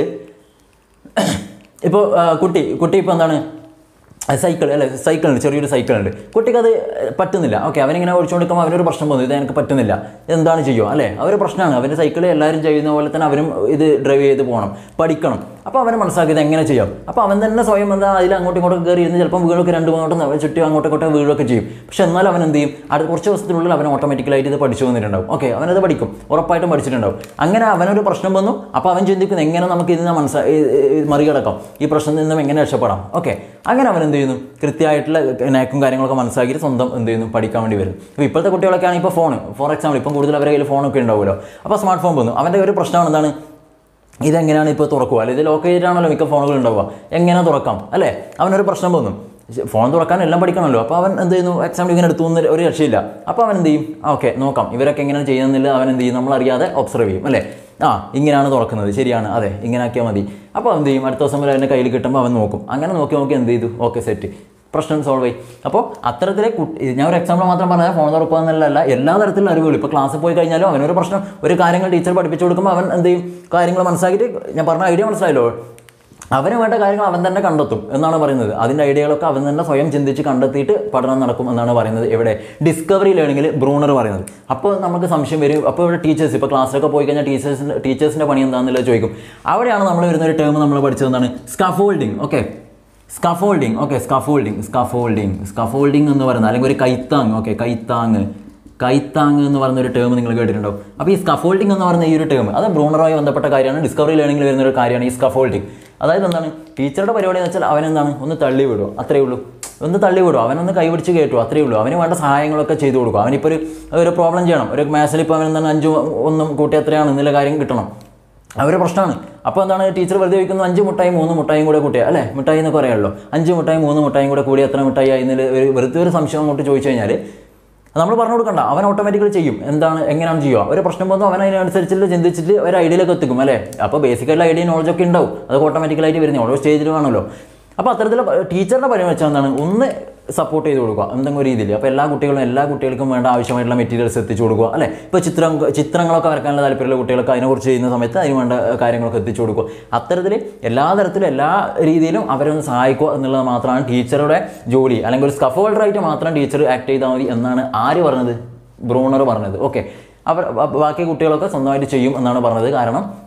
ഇപ്പോൾ കുട്ടി കുട്ടി ഇപ്പോൾ എന്താണ് സൈക്കിൾ അല്ലെ സൈക്കിൾ ഉണ്ട് ചെറിയൊരു സൈക്കിൾ ഉണ്ട് കുട്ടിക്ക് അത് പറ്റുന്നില്ല ഓക്കെ അവനിങ്ങനെ ഓടിച്ചുകൊണ്ടിരിക്കുമ്പോൾ അവനൊരു പ്രശ്നം വന്നു ഇത് എനിക്ക് പറ്റുന്നില്ല എന്താണ് ചെയ്യുക അല്ലേ അവര് പ്രശ്നമാണ് അവൻ്റെ സൈക്കിൾ എല്ലാവരും ചെയ്യുന്ന പോലെ തന്നെ അവരും ഇത് ഡ്രൈവ് ചെയ്ത് പോകണം പഠിക്കണം അപ്പോൾ അവനെ മനസ്സിലാക്കി ഇത് എങ്ങനെ ചെയ്യാം അപ്പോൾ അവൻ തന്നെ സ്വയം എന്താ അതിൽ അങ്ങോട്ടും ഇങ്ങോട്ടും കയറി ഇരുന്ന് ചിലപ്പോൾ വീഴൊക്കെ രണ്ട് മൂന്നോട്ടും ചുറ്റും അങ്ങോട്ടും ഇങ്ങോട്ടും വീഴൊക്കെ ചെയ്യും പക്ഷെ എന്നാൽ അവൻ എന്ത് ചെയ്യും അടുത്ത കുറച്ച് ദിവസത്തിനുള്ളിൽ അവൻ ഓട്ടോമാറ്റിക്കലായിട്ട് ഇത് പഠിച്ചു വന്നിട്ടുണ്ടാവും ഓക്കെ അവനത് പഠിക്കും ഉറപ്പായിട്ടും പഠിച്ചിട്ടുണ്ടാവും അങ്ങനെ അവനൊരു പ്രശ്നം വന്നു അപ്പോൾ അവൻ ചിന്തിക്കുന്നു എങ്ങനെ നമുക്ക് ഇതിനെ മനസ്സിലായി മറികടക്കാം ഈ പ്രശ്നത്തിൽ നിന്നും എങ്ങനെ രക്ഷപ്പെടാം ഓക്കെ അങ്ങനെ അവൻ എന്ത് ചെയ്യുന്നു കൃത്യമായിട്ടുള്ള നാക്കും കാര്യങ്ങളൊക്കെ മനസ്സിലാക്കിയിട്ട് സ്വന്തം എന്ത് ചെയ്യുന്നു പഠിക്കാൻ വേണ്ടി വരും ഇപ്പോൾ ഇപ്പോഴത്തെ കുട്ടികളൊക്കെയാണ് ഇപ്പോൾ ഫോൺ ഫോർ എക്സാമ്പിൾ ഇപ്പം കൂടുതൽ അവരുടെ കയ്യിൽ ഫോണൊക്കെ ഉണ്ടാവുമല്ലോ അപ്പോൾ സ്മാർട്ട് ഫോൺ വന്നു അവൻ്റെ ഒരു പ്രശ്നമാണ് എന്താണ് ഇതെങ്ങനെയാണ് ഇപ്പോൾ തുറക്കുക അല്ലെങ്കിൽ ഇത് ലോക്ക് ചെയ്തിട്ടാണല്ലോ മിക്ക ഫോണുകൾ ഉണ്ടാവുക എങ്ങനെ തുറക്കാം അല്ലേ അവനൊരു പ്രശ്നം വന്നു ഫോൺ തുറക്കാൻ എല്ലാം പഠിക്കണമല്ലോ അപ്പോൾ അവൻ എന്ത് ചെയ്യുന്നു എക്സാമ്പിൾ ഇങ്ങനെ എടുത്തു എന്ന് ഒരു രക്ഷയില്ല അപ്പോൾ അവൻ എന്ത് ചെയ്യും ഓക്കെ നോക്കാം ഇവരൊക്കെ എങ്ങനെയാണ് ചെയ്യുന്നില്ല അവൻ എന്ത് ചെയ്യും നമ്മളറിയാതെ ഒബ്സർവ് ചെയ്യും അല്ലേ ആ ഇങ്ങനെയാണ് തുറക്കുന്നത് ശരിയാണ് അതെ ഇങ്ങനെ ആക്കിയാൽ മതി അപ്പോൾ എന്ത് ചെയ്യും അടുത്ത ദിവസം വരെ അവൻ്റെ കയ്യിൽ കിട്ടുമ്പോൾ അവൻ നോക്കും അങ്ങനെ നോക്കി നോക്കി എന്ത് ചെയ്തു ഓക്കെ സെറ്റ് പ്രശ്നം സോൾവ് ആയി അപ്പോൾ അത്തരത്തിലെ കുട്ടി ഞാൻ ഒരു എക്സാമ്പിൾ മാത്രം പറഞ്ഞാൽ ഫോൺ തുറക്കുക എന്നുള്ളതല്ല എല്ലാ തരത്തിലുള്ള അറിവുകളും ഇപ്പോൾ ക്ലാസ്സിൽ പോയി കഴിഞ്ഞാലും അവനൊരു പ്രശ്നം ഒരു കാര്യങ്ങൾ ടീച്ചർ പഠിപ്പിച്ചു കൊടുക്കുമ്പോൾ അവൻ എന്ത് ചെയ്യും കാര്യങ്ങൾ മനസ്സിലാക്കിയിട്ട് ഞാൻ പറഞ്ഞ ഐഡിയ മനസ്സിലായല്ലോ അവന് വേണ്ട കാര്യങ്ങൾ അവൻ തന്നെ കണ്ടെത്തും എന്നാണ് പറയുന്നത് അതിൻ്റെ ഐഡിയകളൊക്കെ അവൻ തന്നെ സ്വയം ചിന്തിച്ച് കണ്ടെത്തിയിട്ട് പഠനം നടക്കും എന്നാണ് പറയുന്നത് ഇവിടെ ഡിസ്കവറി ലേണിംഗിൽ ബ്രൂണർ പറയുന്നത് അപ്പോൾ നമുക്ക് സംശയം വരും അപ്പോൾ ഇവിടെ ടീച്ചേഴ്സ് ഇപ്പോൾ ക്ലാസ്സിലൊക്കെ പോയി കഴിഞ്ഞാൽ ടീച്ചേഴ്സിൻ്റെ ടീച്ചേഴ്സിൻ്റെ പണി എന്താണെന്നുള്ളത് ചോദിക്കും അവിടെയാണ് നമ്മൾ വരുന്ന ഒരു ടേം നമ്മൾ പഠിച്ചത് എന്താണ് scaffolding okay scaffolding okay scaffolding scaffolding scaffolding എന്ന് പറയുന്നത് അല്ലെങ്കിൽ ഒരു കൈത്താങ് ഓക്കെ കൈത്താങ് കൈത്താങ് എന്ന് പറയുന്ന ഒരു ടേം നിങ്ങൾ കേട്ടിട്ടുണ്ടാവും അപ്പോൾ ഈ സ്കഫോൾഡിംഗ് എന്ന് പറയുന്ന ഈ ഒരു ടേം അത് ബ്രൂണറുമായി ബന്ധപ്പെട്ട കാര്യമാണ് ഡിസ്കവറി ലേണിംഗിൽ വരുന്ന ഒരു കാര്യമാണ് ഈ സ്കഫോൾഡിംഗ് അതായത് എന്താണ് ടീച്ചറുടെ പരിപാടി എന്ന് വെച്ചാൽ അവൻ എന്താണ് ഒന്ന് തള്ളി വിടുക അത്രേ ഉള്ളൂ ഒന്ന് തള്ളി വിടുക അവനൊന്ന് കൈപിടിച്ച് കയറ്റുക അത്രേ ഉള്ളൂ അവന് വേണ്ട സഹായങ്ങളൊക്കെ ചെയ്തു കൊടുക്കുക അവനിപ്പോൾ ഒരു ഒരു പ്രോബ്ലം ചെയ്യണം ഒരു മാത്സിൽ ഇപ്പോൾ അവൻ എന്താണ് അഞ്ച് ഒന്നും കൂട്ടി എത്രയാണ് എന്നുള്ള കാര്യം കിട്ടണം അവരെ പ്രശ്നമാണ് അപ്പോൾ എന്താണ് ടീച്ചർ വെറുതെ വയ്ക്കുന്നത് അഞ്ച് മുട്ടായി മൂന്ന് മുട്ടായും കൂടെ കൂട്ടിയ അല്ലേ മിഠായി എന്ന് പറയുള്ളൂ അഞ്ച് മുട്ടായി മൂന്ന് മുട്ടായും കൂടെ കൂടി എത്ര മിഠായി ആയി എന്നതിൽ ഒരു വെറുതെ ഒരു സംശയം അങ്ങോട്ട് ചോദിച്ചു കഴിഞ്ഞാൽ നമ്മൾ പറഞ്ഞു കൊടുക്കണ്ട അവൻ ഓട്ടോമാറ്റിക്കലി ചെയ്യും എന്താണ് എങ്ങനെയാണ് ചെയ്യുക ഒരു പ്രശ്നം വന്നു അവൻ അതിനനുസരിച്ചിട്ട് ചിന്തിച്ചിട്ട് ഒരു ഐഡിയയിലേക്ക് എത്തിക്കും അല്ലേ അപ്പോൾ ബേസിക്കലി ഐഡിയ നോളജ് ഒക്കെ ഉണ്ടാവും അതൊക്കെ ഓട്ടോമാറ്റിക്കലായിട്ട് വരുന്നത് ഓരോ സ്റ്റേജിൽ വേണമല്ലോ അപ്പോൾ അത്തരത്തിൽ ടീച്ചറുടെ പരിപാടി വെച്ചാൽ എന്താണ് ഒന്ന് സപ്പോർട്ട് ചെയ്ത് കൊടുക്കുക എന്തെങ്കിലും ഒരു രീതിയിൽ അപ്പോൾ എല്ലാ കുട്ടികളും എല്ലാ കുട്ടികൾക്കും വേണ്ട ആവശ്യമായിട്ടുള്ള മെറ്റീരിയൽസ് എത്തിച്ചു കൊടുക്കുക അല്ലേ ഇപ്പോൾ ചിത്രം ചിത്രങ്ങളൊക്കെ വരക്കാനുള്ള താല്പര്യമുള്ള കുട്ടികൾക്ക് അതിനെക്കുറിച്ച് ചെയ്യുന്ന സമയത്ത് അതിന് വേണ്ട കാര്യങ്ങളൊക്കെ എത്തിച്ചു കൊടുക്കുക അത്തരത്തിൽ എല്ലാ തരത്തിലും എല്ലാ രീതിയിലും അവരൊന്ന് സഹായിക്കുക എന്നുള്ളത് മാത്രമാണ് ടീച്ചറുടെ ജോലി അല്ലെങ്കിൽ ഒരു സ്കഫോൾഡറായിട്ട് മാത്രം ടീച്ചർ ആക്ട് ചെയ്താൽ മതി എന്നാണ് ആര് പറഞ്ഞത് ബ്രൂണർ പറഞ്ഞത് ഓക്കെ അവർ ബാക്കി കുട്ടികളൊക്കെ സ്വന്തമായിട്ട് ചെയ്യും എന്നാണ് പറഞ്ഞത് കാരണം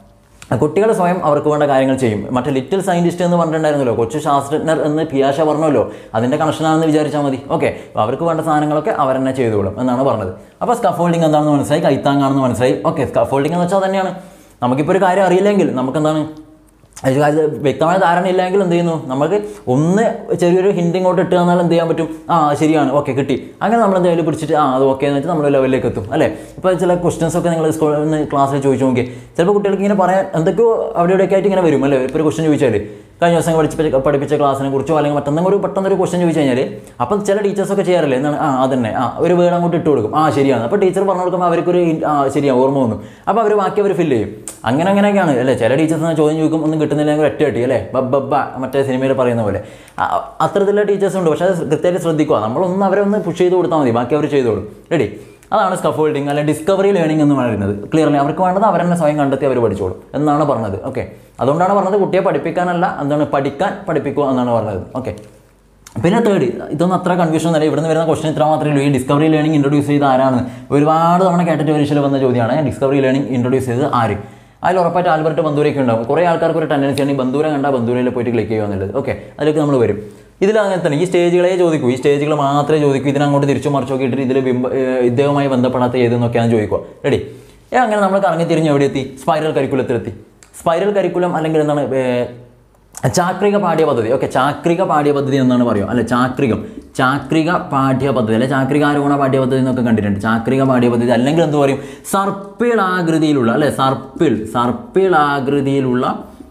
കുട്ടികൾ സ്വയം അവർക്ക് വേണ്ട കാര്യങ്ങൾ ചെയ്യും മറ്റേ ലിറ്റിൽ സയൻറ്റിസ്റ്റ് എന്ന് പറഞ്ഞിട്ടുണ്ടായിരുന്നല്ലോ കൊച്ചു ശാസ്ത്രജ്ഞർ എന്ന് പിയാഷ പറഞ്ഞല്ലോ അതിൻ്റെ കണക്ഷനാണെന്ന് വിചാരിച്ചാൽ മതി ഓക്കെ അവർക്ക് വേണ്ട സാധനങ്ങളൊക്കെ അവർ തന്നെ ചെയ്തോളും എന്നാണ് പറഞ്ഞത് അപ്പോൾ സ്കഫോൾഡിങ് എന്താണെന്ന് മനസ്സിലായി കൈത്താങ്ങാണെന്ന് മനസ്സിലായി ഓക്കെ സ്കഫോൾഡിങ് എന്ന് വെച്ചാൽ തന്നെയാണ് നമുക്കിപ്പോൾ ഒരു കാര്യം അറിയില്ലെങ്കിൽ നമുക്കെന്താണ് അത് അത് വ്യക്തമായ ധാരണ ഇല്ലെങ്കിൽ എന്ത് ചെയ്യുന്നു നമുക്ക് ഒന്ന് ചെറിയൊരു ഹിൻഡ് ഇങ്ങോട്ട് ഇട്ട് തന്നാൽ എന്ത് ചെയ്യാൻ പറ്റും ആ ശരിയാണ് ഓക്കെ കിട്ടി അങ്ങനെ നമ്മൾ എന്തെങ്കിലും പിടിച്ചിട്ട് ആ അത് ഓക്കെ എന്ന് വെച്ചാൽ നമ്മൾ ലെവലിലേക്ക് എത്തും അല്ലേ ഇപ്പോൾ ചില ക്വസ്റ്റ്യൻസ് ഒക്കെ നിങ്ങൾ സ്കൂളിൽ നിന്ന് ക്ലാസ്സിൽ ചോദിച്ചു നോക്കി ചിലപ്പോൾ കുട്ടികൾക്ക് ഇങ്ങനെ പറയാൻ എന്തൊക്കെയോ അവിടെ ഇവിടെയൊക്കെ ആയിട്ട് ഇങ്ങനെ വരും അല്ലേ ഇപ്പോൾ ഒരു ക്വസ്റ്റ്യൻ ചോദിച്ചാൽ കഴിഞ്ഞ ദിവസം പഠിപ്പിച്ച പഠിപ്പിച്ച ക്ലാസ്സിനെ കുറിച്ചോ അല്ലെങ്കിൽ മറ്റൊന്നും ഒരു പെട്ടെന്ന് ഒരു ക്വസ്റ്റ്യൻ ചോദിച്ചു കഴിഞ്ഞാൽ അപ്പം ചില ടീച്ചേഴ്സൊക്കെ ചെയ്യാറില്ലേ എന്താണ് ആ അതന്നെ ആ ഒരു വേർഡ് അങ്ങോട്ട് ഇട്ട് കൊടുക്കും ആ ശരിയാണ് അപ്പോൾ ടീച്ചർ പറഞ്ഞു കൊടുക്കുമ്പോൾ അവർക്കൊരു ഇൻ- ആ ശരിയാണ് ഓർമ്മ വന്നു അപ്പോൾ അവർ ബാക്കി അവർ ഫില്ല് ചെയ്യും അങ്ങനെ അങ്ങനെയൊക്കെയാണ് അല്ലേ ചില ടീച്ചേഴ്സ് ചോദ്യം ചോദിക്കും ഒന്നും കിട്ടുന്നില്ലെങ്കിൽ ഒറ്റ കിട്ടി അല്ലേ ബബ്ബ മറ്റേ സിനിമയിൽ പറയുന്ന പോലെ ആ, അത്തരത്തിലുള്ള ടീച്ചേഴ്സ് ഉണ്ട് പക്ഷേ അത് കൃത്യമായിട്ട് ശ്രദ്ധിക്കുക നമ്മളൊന്ന് അവരെ ഒന്ന് പുഷ് ചെയ്ത് കൊടുത്താൽ മതി ബാക്കി അവർ ചെയ്തോളും റെഡി അതാണ് സ്കഫോൾഡിങ് അല്ലെങ്കിൽ ഡിസ്കവറി ലേണിംഗ് എന്ന് പറയുന്നത് ക്ലിയർലി അവർക്ക് വേണ്ടത് അവർ തന്നെ സ്വയം കണ്ടെത്തി അവർ പഠിച്ചോളും എന്നാണ് പറഞ്ഞത് ഓക്കെ അതുകൊണ്ടാണ് പറഞ്ഞത് കുട്ടിയെ പഠിപ്പിക്കാനല്ല എന്താണ് പഠിക്കാൻ പഠിപ്പിക്കുക എന്നാണ് പറഞ്ഞത് ഓക്കെ പിന്നെ തേർഡ് ഇതൊന്നും അത്ര കൺഫ്യൂഷൻ അല്ല ഇവിടുന്ന് വരുന്ന ക്വസ്റ്റൻ ഇത്ര മാത്രമേ ഉള്ളൂ ഈ ഡിസ്കവറി ലേണിംഗ് ഇൻട്രൊഡ്യൂസ് ചെയ്ത ആരാണ് ഒരുപാട് തവണ കേട്ടിട്ട് പരീക്ഷയിൽ വന്ന ചോദ്യമാണ് ഡിസ്കവറി ലേണിംഗ് ഇൻട്രൊഡ്യൂസ് ചെയ്തത് ആര് അതിൽ ഉറപ്പായിട്ട് ആൽബർട്ട് ബന്ദൂരൊക്കെ ഉണ്ടാവും കുറേ ആൾക്കാർക്ക് ഒരു ടെൻഡൻസി ആണ് ഈ ബന്ദൂര കണ്ടാൽ ബന്ദൂരയിൽ പോയിട്ട് ക്ലിക്ക് ചെയ്യുക എന്നുള്ളത് ഓക്കെ അതിലേക്ക് നമ്മൾ വരും ഇതിൽ അങ്ങനെ തന്നെ ഈ സ്റ്റേജുകളെ ചോദിക്കൂ ഈ സ്റ്റേജുകൾ മാത്രമേ ചോദിക്കൂ ഇതിനങ്ങോട്ട് തിരിച്ചു മറിച്ചു നോക്കിയിട്ട് ഇതിൽ ബിംബ ഏഹ് ഇദ്ദേഹവുമായി ബന്ധപ്പെടാത്ത ഏതെന്നൊക്കെയാണ് ചോദിക്കുക റെഡി ഏ അങ്ങനെ നമ്മൾ കറങ്ങി തിരിഞ്ഞ് എവിടെ എത്തി സ്പൈറൽ കരിക്കുലത്തിലെത്തി സ്പൈറൽ കരിക്കുലം അല്ലെങ്കിൽ എന്താണ് ഏഹ് ചാക്രിക പാഠ്യപദ്ധതി ഓക്കെ ചാക്രിക പാഠ്യപദ്ധതി എന്നാണ് പറയുക അല്ലെ ചാക്രികം ചാക്രിക പാഠ്യപദ്ധതി അല്ലെ ചാക്രികാരോഹണ പാഠ്യപദ്ധതി എന്നൊക്കെ കണ്ടിട്ടുണ്ട് ചാക്രിക പാഠ്യപദ്ധതി അല്ലെങ്കിൽ എന്ത് പറയും സർപ്പിൾ ആകൃതിയിലുള്ള അല്ലെ സർപ്പിൾ സർപ്പിൾ ആകൃതിയിലുള്ള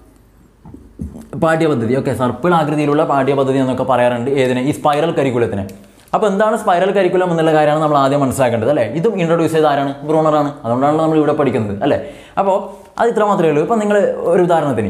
പാഠ്യപദ്ധതി ഓക്കെ സർപ്പിൾ ആകൃതിയിലുള്ള പാഠ്യപദ്ധതി എന്നൊക്കെ പറയാറുണ്ട് ഏതിനെ ഈ സ്പൈറൽ കരിക്കുലത്തിന് അപ്പോൾ എന്താണ് സ്പൈറൽ കരിക്കുലം എന്നുള്ള കാര്യമാണ് നമ്മൾ ആദ്യം മനസ്സിലാക്കേണ്ടത് അല്ലേ ഇതും ഇൻട്രൊഡ്യൂസ് ചെയ്ത ആരാണ് ബ്രൂണറാണ് അതുകൊണ്ടാണ് നമ്മൾ ഇവിടെ പഠിക്കുന്നത് അല്ലേ അപ്പോൾ അത് ഇത്ര മാത്രമേ ഉള്ളൂ ഇപ്പം നിങ്ങൾ ഒരു ഉദാഹരണത്തിന്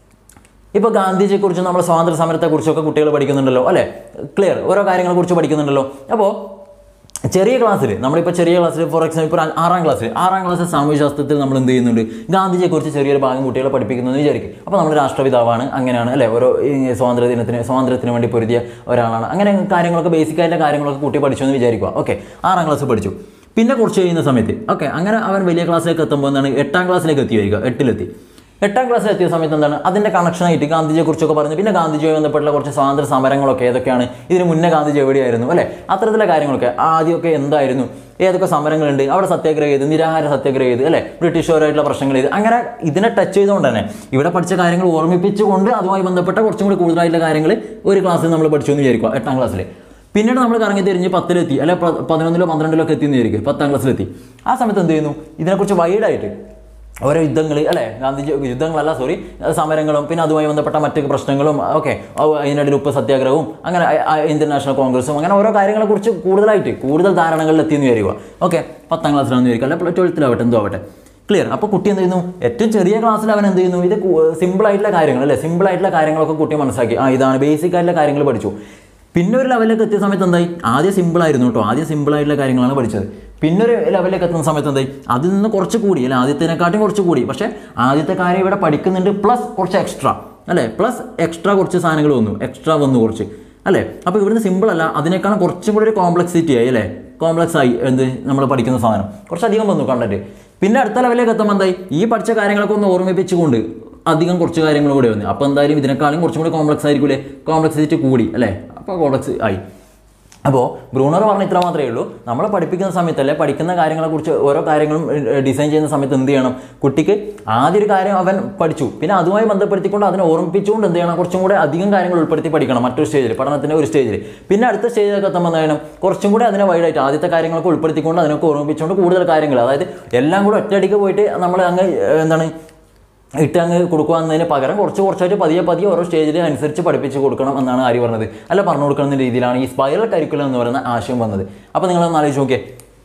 ഇപ്പോൾ ഗാന്ധിജിയെക്കുറിച്ചും നമ്മുടെ സ്വാതന്ത്ര്യ സമരത്തെക്കുറിച്ചൊക്കെ കുട്ടികൾ പഠിക്കുന്നുണ്ടല്ലോ അല്ലേ ക്ലിയർ ഓരോ കാര്യങ്ങളെക്കുറിച്ച് പഠിക്കുന്നുണ്ടല്ലോ അപ്പോൾ ചെറിയ ക്ലാസ്സിൽ നമ്മളിപ്പോൾ ചെറിയ ക്ലാസ്സിൽ ഫോർ എക്സാമ്പിൾ ഇപ്പോൾ ആറാം ക്ലാസ്സിൽ ആറാം ക്ലാസ്സിൽ സാമൂഹ്യശാസ്ത്രത്തിൽ നമ്മൾ എന്ത് ചെയ്യുന്നുണ്ട് ഗാന്ധിജിയെക്കുറിച്ച് ചെറിയൊരു ഭാഗം കുട്ടികളെ പഠിപ്പിക്കുന്നു എന്ന് വിചാരിക്കും അപ്പോൾ നമ്മൾ രാഷ്ട്രപിതാവാണ് അങ്ങനെയാണ് അല്ലേ ഓരോ ഈ സ്വാതന്ത്ര്യ ദിനത്തിന് സ്വാതന്ത്ര്യത്തിന് വേണ്ടി പൊരുതിയ ഒരാളാണ് അങ്ങനെ കാര്യങ്ങളൊക്കെ ബേസിക് ആയിട്ടുള്ള കാര്യങ്ങളൊക്കെ കുട്ടി പഠിച്ചു എന്ന് വിചാരിക്കുക ഓക്കെ ആറാം ക്ലാസ് പഠിച്ചു പിന്നെ കുറച്ച് കഴിയുന്ന സമയത്ത് ഓക്കെ അങ്ങനെ അവൻ വലിയ ക്ലാസ്സിലേക്ക് എത്തുമ്പോൾ എന്താണ് എട്ടാം ക്ലാസ്സിലേക്ക് എത്തിയായിരിക്കുക എട്ടിലെത്തി എട്ടാം ക്ലാസ്സിൽ എത്തിയ സമയത്ത് എന്താണ് അതിൻ്റെ കണക്ഷനായിട്ട് ഗാന്ധിജിയെ കുറിച്ചൊക്കെ പറഞ്ഞു പിന്നെ ഗാന്ധിജിയുമായി ബന്ധപ്പെട്ടുള്ള കുറച്ച് സ്വാതന്ത്ര്യ സമരങ്ങളൊക്കെ ഏതൊക്കെയാണ് ഇതിന് മുന്നേ ഗാന്ധിജി എവിടെയായിരുന്നു അല്ലേ അത്തരത്തിലെ കാര്യങ്ങളൊക്കെ ആദ്യമൊക്കെ എന്തായിരുന്നു ഏതൊക്കെ സമരങ്ങളുണ്ട് അവിടെ സത്യാഗ്രഹം ചെയ്ത് നിരാഹാര സത്യാഗ്രഹം ചെയ്ത് അല്ലേ ബ്രിട്ടീഷുകാരായിട്ടുള്ള പ്രശ്നങ്ങൾ ചെയ്ത് അങ്ങനെ ഇതിനെ ടച്ച് ചെയ്തുകൊണ്ട് തന്നെ ഇവിടെ പഠിച്ച കാര്യങ്ങൾ ഓർമ്മിപ്പിച്ചുകൊണ്ട് അതുമായി ബന്ധപ്പെട്ട കുറച്ചും കൂടി കൂടുതലായിട്ടുള്ള കാര്യങ്ങൾ ഒരു ക്ലാസ്സിൽ നമ്മൾ പഠിച്ചു എന്ന് വിചാരിക്കുക എട്ടാം ക്ലാസ്സിൽ പിന്നീട് നമ്മൾ കറങ്ങി തിരിഞ്ഞ് പത്തിലെത്തി അല്ലെ പ- പതിനൊന്നിലോ പന്ത്രണ്ടിലോ ഒക്കെ എത്തി എന്ന് വിചാരിക്കും പത്താം ക്ലാസ്സിലെത്തി ആ സമയത്ത് എന്ത് ചെയ്യുന്നു ഇതിനെക്കുറിച്ച് വൈഡായിട്ട് ഓരോ യുദ്ധങ്ങൾ അല്ലേ ഗാന്ധിജി യുദ്ധങ്ങളല്ല സോറി സമരങ്ങളും പിന്നെ അതുമായി ബന്ധപ്പെട്ട മറ്റ് പ്രശ്നങ്ങളും ഓക്കെ അതിനിടയിൽ ഉപ്പ് സത്യാഗ്രഹവും അങ്ങനെ അ- അ- ഇന്ത്യൻ നാഷണൽ കോൺഗ്രസും അങ്ങനെ ഓരോ കാര്യങ്ങളെക്കുറിച്ച് കൂടുതലായിട്ട് കൂടുതൽ ധാരണകളിൽ എത്തിയെന്ന് വിചാരിക്കുക ഓക്കെ പത്താം ക്ലാസ്സിലാണെന്ന് വിചാരിക്കുക അല്ലെ ട്വൽത്തിലാവട്ടെ എന്തോ ആവട്ടെ ക്ലിയർ അപ്പോൾ കുട്ടി എന്ത് ചെയ്യുന്നു ഏറ്റവും ചെറിയ ക്ലാസ്സിൽ അവൻ എന്ത് ചെയ്യുന്നു ഇത് സിമ്പിൾ ആയിട്ടുള്ള കാര്യങ്ങൾ അല്ലേ സിമ്പിൾ ആയിട്ടുള്ള കാര്യങ്ങളൊക്കെ കുട്ടി മനസ്സിലാക്കി ആ ഇതാണ് ബേസിക് ആയിട്ടുള്ള കാര്യങ്ങൾ പഠിച്ചു പിന്നെ ഒരു ലെവലിലേക്ക് എത്തിയ സമയത്ത് എന്തായി ആദ്യം സിമ്പിൾ ആയിരുന്നു കേട്ടോ ആദ്യം സിമ്പിൾ ആയിട്ടുള്ള കാര്യങ്ങളാണ് പഠിച്ചത് പിന്നെ ഒരു ലെവലിലേക്ക് എത്തുന്ന സമയത്ത് എന്തായി അതിൽ നിന്ന് കുറച്ച് കൂടി അല്ലെ ആദ്യത്തിനെക്കാട്ടും കുറച്ച് കൂടി പക്ഷേ ആദ്യത്തെ കാര്യം ഇവിടെ പഠിക്കുന്നുണ്ട് പ്ലസ് കുറച്ച് എക്സ്ട്രാ അല്ലേ പ്ലസ് എക്സ്ട്രാ കുറച്ച് സാധനങ്ങൾ വന്നു എക്സ്ട്രാ വന്നു കുറച്ച് അല്ലേ അപ്പോൾ ഇവിടുന്ന് സിമ്പിൾ അല്ല അതിനേക്കാളും കുറച്ചും കൂടി ഒരു കോംപ്ലക്സിറ്റി ആയി അല്ലേ കോംപ്ലക്സ് ആയി എന്ത് നമ്മൾ പഠിക്കുന്ന സാധനം കുറച്ചധികം വന്നു കണ്ടിട്ട് പിന്നെ അടുത്ത ലെവലിലേക്ക് എത്തുമ്പോൾ എന്തായി ഈ പഠിച്ച കാര്യങ്ങളൊക്കെ ഒന്ന് ഓർമ്മിപ്പിച്ചുകൊണ്ട് അധികം കുറച്ച് കാര്യങ്ങൾ കൂടെ വന്നു അപ്പോൾ എന്തായാലും ഇതിനേക്കാളും കുറച്ചും കൂടി കോംപ്ലക്സ് ആയിരിക്കൂലേ കോംപ്ലക്സിറ്റി കൂടി അല്ലേ അപ്പോൾ കോംപ്ലക്സ് ആയി അപ്പോൾ ബ്രൂണർ പറഞ്ഞ ഇത്ര മാത്രമേ ഉള്ളൂ നമ്മൾ പഠിപ്പിക്കുന്ന സമയത്തല്ലേ പഠിക്കുന്ന കാര്യങ്ങളെക്കുറിച്ച് ഓരോ കാര്യങ്ങളും ഡിസൈൻ ചെയ്യുന്ന സമയത്ത് എന്ത് ചെയ്യണം കുട്ടിക്ക് ആദ്യ ഒരു കാര്യം അവൻ പഠിച്ചു പിന്നെ അതുമായി ബന്ധപ്പെടുത്തിക്കൊണ്ട് അതിനെ ഓർമ്മിപ്പിച്ചുകൊണ്ട് എന്ത് ചെയ്യണം കുറച്ചും കൂടെ അധികം കാര്യങ്ങൾ ഉൾപ്പെടുത്തി പഠിക്കണം മറ്റൊരു സ്റ്റേജിൽ പഠനത്തിൻ്റെ ഒരു സ്റ്റേജിൽ പിന്നെ അടുത്ത സ്റ്റേജിലൊക്കെ എത്തുമ്പോൾ എന്ത് ചെയ്യണം കുറച്ചും കൂടെ അതിനെ വൈഡായിട്ട് ആദ്യത്തെ കാര്യങ്ങളൊക്കെ ഉൾപ്പെടുത്തിക്കൊണ്ട് അതിനൊക്കെ ഓർമ്മിപ്പിച്ചുകൊണ്ട് കൂടുതൽ കാര്യങ്ങൾ അതായത് എല്ലാം കൂടെ ഒറ്റയടിക്ക് പോയിട്ട് നമ്മൾ അങ്ങ് ഏഹ്, എന്താണ് ഇട്ട് അങ്ങ് കൊടുക്കുക എന്നതിന് പകരം കുറച്ച് കുറച്ചായിട്ട് പതിയെ പതിയെ ഓരോ സ്റ്റേജിൽ അനുസരിച്ച് പഠിപ്പിച്ച് കൊടുക്കണം എന്നാണ് ആര് പറഞ്ഞത് അല്ല പറഞ്ഞു കൊടുക്കണം എന്ന രീതിയിലാണ് ഈ സ്പൈറൽ കരിക്കുലം എന്ന് പറയുന്ന ആശയം വന്നത് അപ്പോൾ നിങ്ങളൊന്ന് ആലോചിച്ച് നോക്കിയേ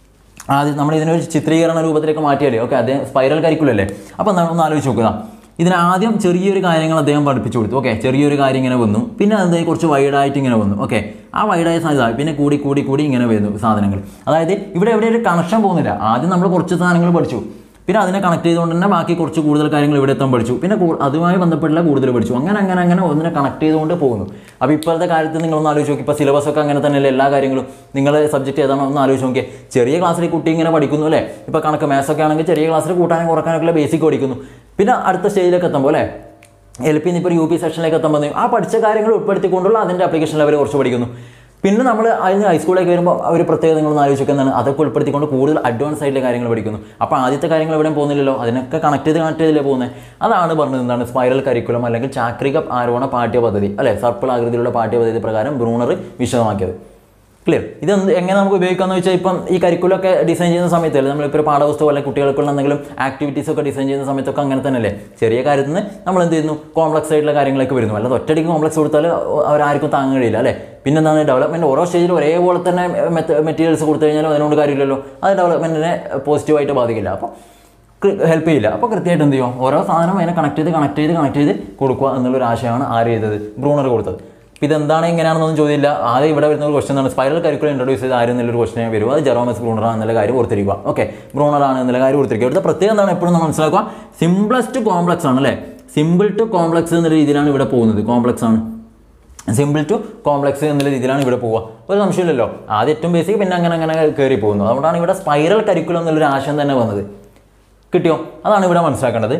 ആദ്യം നമ്മൾ ഇതിനൊരു ചിത്രീകരണ രൂപത്തിലേക്ക് മാറ്റിയാലേ ഓക്കെ അദ്ദേഹം സ്പൈറൽ കരിക്കുലല്ലേ അപ്പോൾ എന്താണ് ഒന്ന് ആലോചിച്ച് നോക്കുക ഇതിന് ആദ്യം ചെറിയൊരു കാര്യങ്ങൾ അദ്ദേഹം പഠിപ്പിച്ചു കൊടുത്തു ഓക്കെ ചെറിയൊരു കാര്യം ഇങ്ങനെ വന്നു പിന്നെ അത് കുറച്ച് വൈഡായിട്ട് ഇങ്ങനെ വന്നു ഓക്കെ ആ വൈഡായ സാധ്യത പിന്നെ കൂടി കൂടി കൂടി ഇങ്ങനെ വരുന്നു സാധനങ്ങൾ അതായത് ഇവിടെ എവിടെ ഒരു കണക്ഷൻ പോകുന്നില്ല ആദ്യം നമ്മൾ കുറച്ച് സാധനങ്ങൾ പഠിച്ചു പിന്നെ അതിനെ കണക്ട് ചെയ്തുകൊണ്ട് തന്നെ ബാക്കി കുറച്ച് കൂടുതൽ കാര്യങ്ങൾ ഇവിടെ എത്താൻ പഠിച്ചു പിന്നെ കൂ- അതുമായി ബന്ധപ്പെട്ടുള്ള കൂടുതൽ പഠിച്ചു അങ്ങനെ അങ്ങനെ അങ്ങനെ ഒന്നിനെ കണക്ട് ചെയ്തുകൊണ്ട് പോകുന്നു അപ്പോൾ ഇപ്പോഴത്തെ കാര്യത്തിൽ നിങ്ങൾ ഒന്ന് ആലോചിച്ച് നോക്കി ഇപ്പോൾ സിലബസ് ഒക്കെ അങ്ങനെ തന്നെയല്ലേ എല്ലാ കാര്യങ്ങളും നിങ്ങളുടെ സബ്ജക്റ്റ് ഏതാണോ ഒന്ന് ആലോചിച്ച് നോക്കിയേ ചെറിയ ക്ലാസ്സിൽ കുട്ടി ഇങ്ങനെ പഠിക്കുന്നു അല്ലേ ഇപ്പോൾ കണക്ക് മാത്സ് ഒക്കെ ആണെങ്കിൽ ചെറിയ ക്ലാസ്സിൽ കൂട്ടാനും കുറക്കാനൊക്കെ ബേസിക് പഠിക്കുന്നു പിന്നെ അടുത്ത സ്റ്റേജിലേക്ക് എത്തുമ്പോൾ അല്ലേ എൽ പി ഇപ്പോൾ യു പി സെക്ഷനിലേക്ക് എത്തുമ്പോൾ ആ പഠിച്ച കാര്യങ്ങൾ ഉൾപ്പെടുത്തിക്കൊണ്ടുള്ള അതിൻ്റെ അപ്ലിക്കേഷൻ ലെവൽ കുറച്ച് പഠിക്കുന്നു പിന്നെ നമ്മൾ അതിന് ഹൈസ്കൂളിലേക്ക് വരുമ്പോൾ അവർ പ്രത്യേകത നിങ്ങളൊന്ന് ആലോചിക്കുന്നതാണ് അതൊക്കെ ഉൾപ്പെടുത്തിക്കൊണ്ട് കൂടുതൽ അഡ്വാൻസ് ആയിട്ടുള്ള കാര്യങ്ങൾ പഠിക്കുന്നു അപ്പോൾ ആദ്യത്തെ കാര്യങ്ങൾ എവിടെയും പോകുന്നില്ലല്ലോ അതിനൊക്കെ കണക്ട് ചെയ്ത് കണക്ട് ചെയ്തില്ലേ പോകുന്നത് അതാണ് പറഞ്ഞത് എന്താണ് സ്പൈറൽ കരിക്കുലം അല്ലെങ്കിൽ ചാക്രിക ആരോഹണ പാഠ്യപദ്ധതി അല്ലെ സർപ്പിൾ ആകൃതിയിലുള്ള പാഠ്യപദ്ധതി പ്രകാരം ബ്രൂണർ വിശദമാക്കിയത് ക്ലിയർ ഇത് എന്ത് എങ്ങനെ നമുക്ക് ഉപയോഗിക്കാമെന്ന് വെച്ചാൽ ഇപ്പം ഈ കരിക്കുലൊക്കെ ഡിസൈൻ ചെയ്യുന്ന സമയത്തല്ലേ നമ്മളിപ്പോൾ ഒരു പാഠപുസ്തകം അല്ലെങ്കിൽ കുട്ടികൾക്കുള്ള എന്തെങ്കിലും ആക്ടിവിറ്റീസ് ഒക്കെ ഡിസൈൻ ചെയ്യുന്ന സമയത്തൊക്കെ അങ്ങനെ തന്നെയല്ലേ ചെറിയ കാര്യത്തിൽ നിന്ന് നമ്മൾ എന്ത് ചെയ്യുന്നു കോംപ്ലക്സ് ആയിട്ടുള്ള കാര്യങ്ങളൊക്കെ വരുന്നു അല്ലാതെ ഒറ്റയടിക്ക് കോംപ്ലക്സ് കൊടുത്താൽ അവരാർക്കും താങ്ങാൻ കഴിയില്ല അല്ലേ പിന്നെ എന്താണ് ഡെവലപ്മെൻറ്റ് ഓരോ സ്റ്റേജിൽ ഒരേപോലെ തന്നെ മെറ്റീരിയൽസ് കൊടുത്തു കഴിഞ്ഞാലും അതിനോട് കാര്യമില്ലല്ലോ അത് ഡെവലപ്മെൻറ്റിനെ പോസിറ്റീവായിട്ട് ബാധിക്കില്ല അപ്പോൾ ഹെൽപ്പ് ചെയ്യില്ല അപ്പോൾ കൃത്യമായിട്ട് എന്ത് ചെയ്യും ഓരോ സാധനം അതിനെ കണക്ട് ചെയ്ത് കണക്ട് ചെയ്ത് കണക്ട് ചെയ്ത് കൊടുക്കുക എന്നുള്ളൊരു ആശയമാണ് ആര് ചെയ്തത് ബ്രൂണർ കൊടുത്തത് അപ്പോൾ ഇതെന്താണ് എങ്ങനെയാണെന്നൊന്നും ചോദ്യമില്ല ആദ്യം ഇവിടെ വരുന്ന ഒരു ക്വസ്റ്റൻ ആണ് സ്പൈറൽ കരിക്കുലം ഇൻട്രൊഡ്യൂസ് ചെയ്ത് ആരും എന്നുള്ളൊരു ക്വസ്റ്റനെ വരും അത് ജെറോമസ് ബ്രൂണറാണ് എന്നുള്ള കാര്യം ഓർത്തിരിക്കുക ഓക്കെ ബ്രൂണറാണ് എന്നുള്ള കാര്യം ഓർത്തിരിക്കുക ഇവിടുത്തെ പ്രത്യേകം എന്താണ് എപ്പോഴും നമ്മൾ മനസ്സിലാക്കുക സിംപ്ലസ്റ്റ് കോംപ്ലക്സ് ആണ് അല്ലേ സിമ്പിൾ ടു കോംപ്ലക്സ് എന്നുള്ള രീതിയിലാണ് ഇവിടെ പോകുന്നത് കോംപ്ലക്സ് ആണ് സിമ്പിൾ ടു കോംപ്ലക്സ് എന്നുള്ള രീതിയിലാണ് ഇവിടെ പോവുക ഒരു സംശയമില്ലല്ലോ ആദ്യം ഏറ്റവും ബേസിക് പിന്നെ അങ്ങനെ അങ്ങനെ കയറി പോകുന്നു അതുകൊണ്ടാണ് ഇവിടെ സ്പൈറൽ കരിക്കുലം എന്നുള്ളൊരു ആശയം തന്നെ വന്നത് കിട്ടിയോ അതാണ് ഇവിടെ മനസ്സിലാക്കേണ്ടത്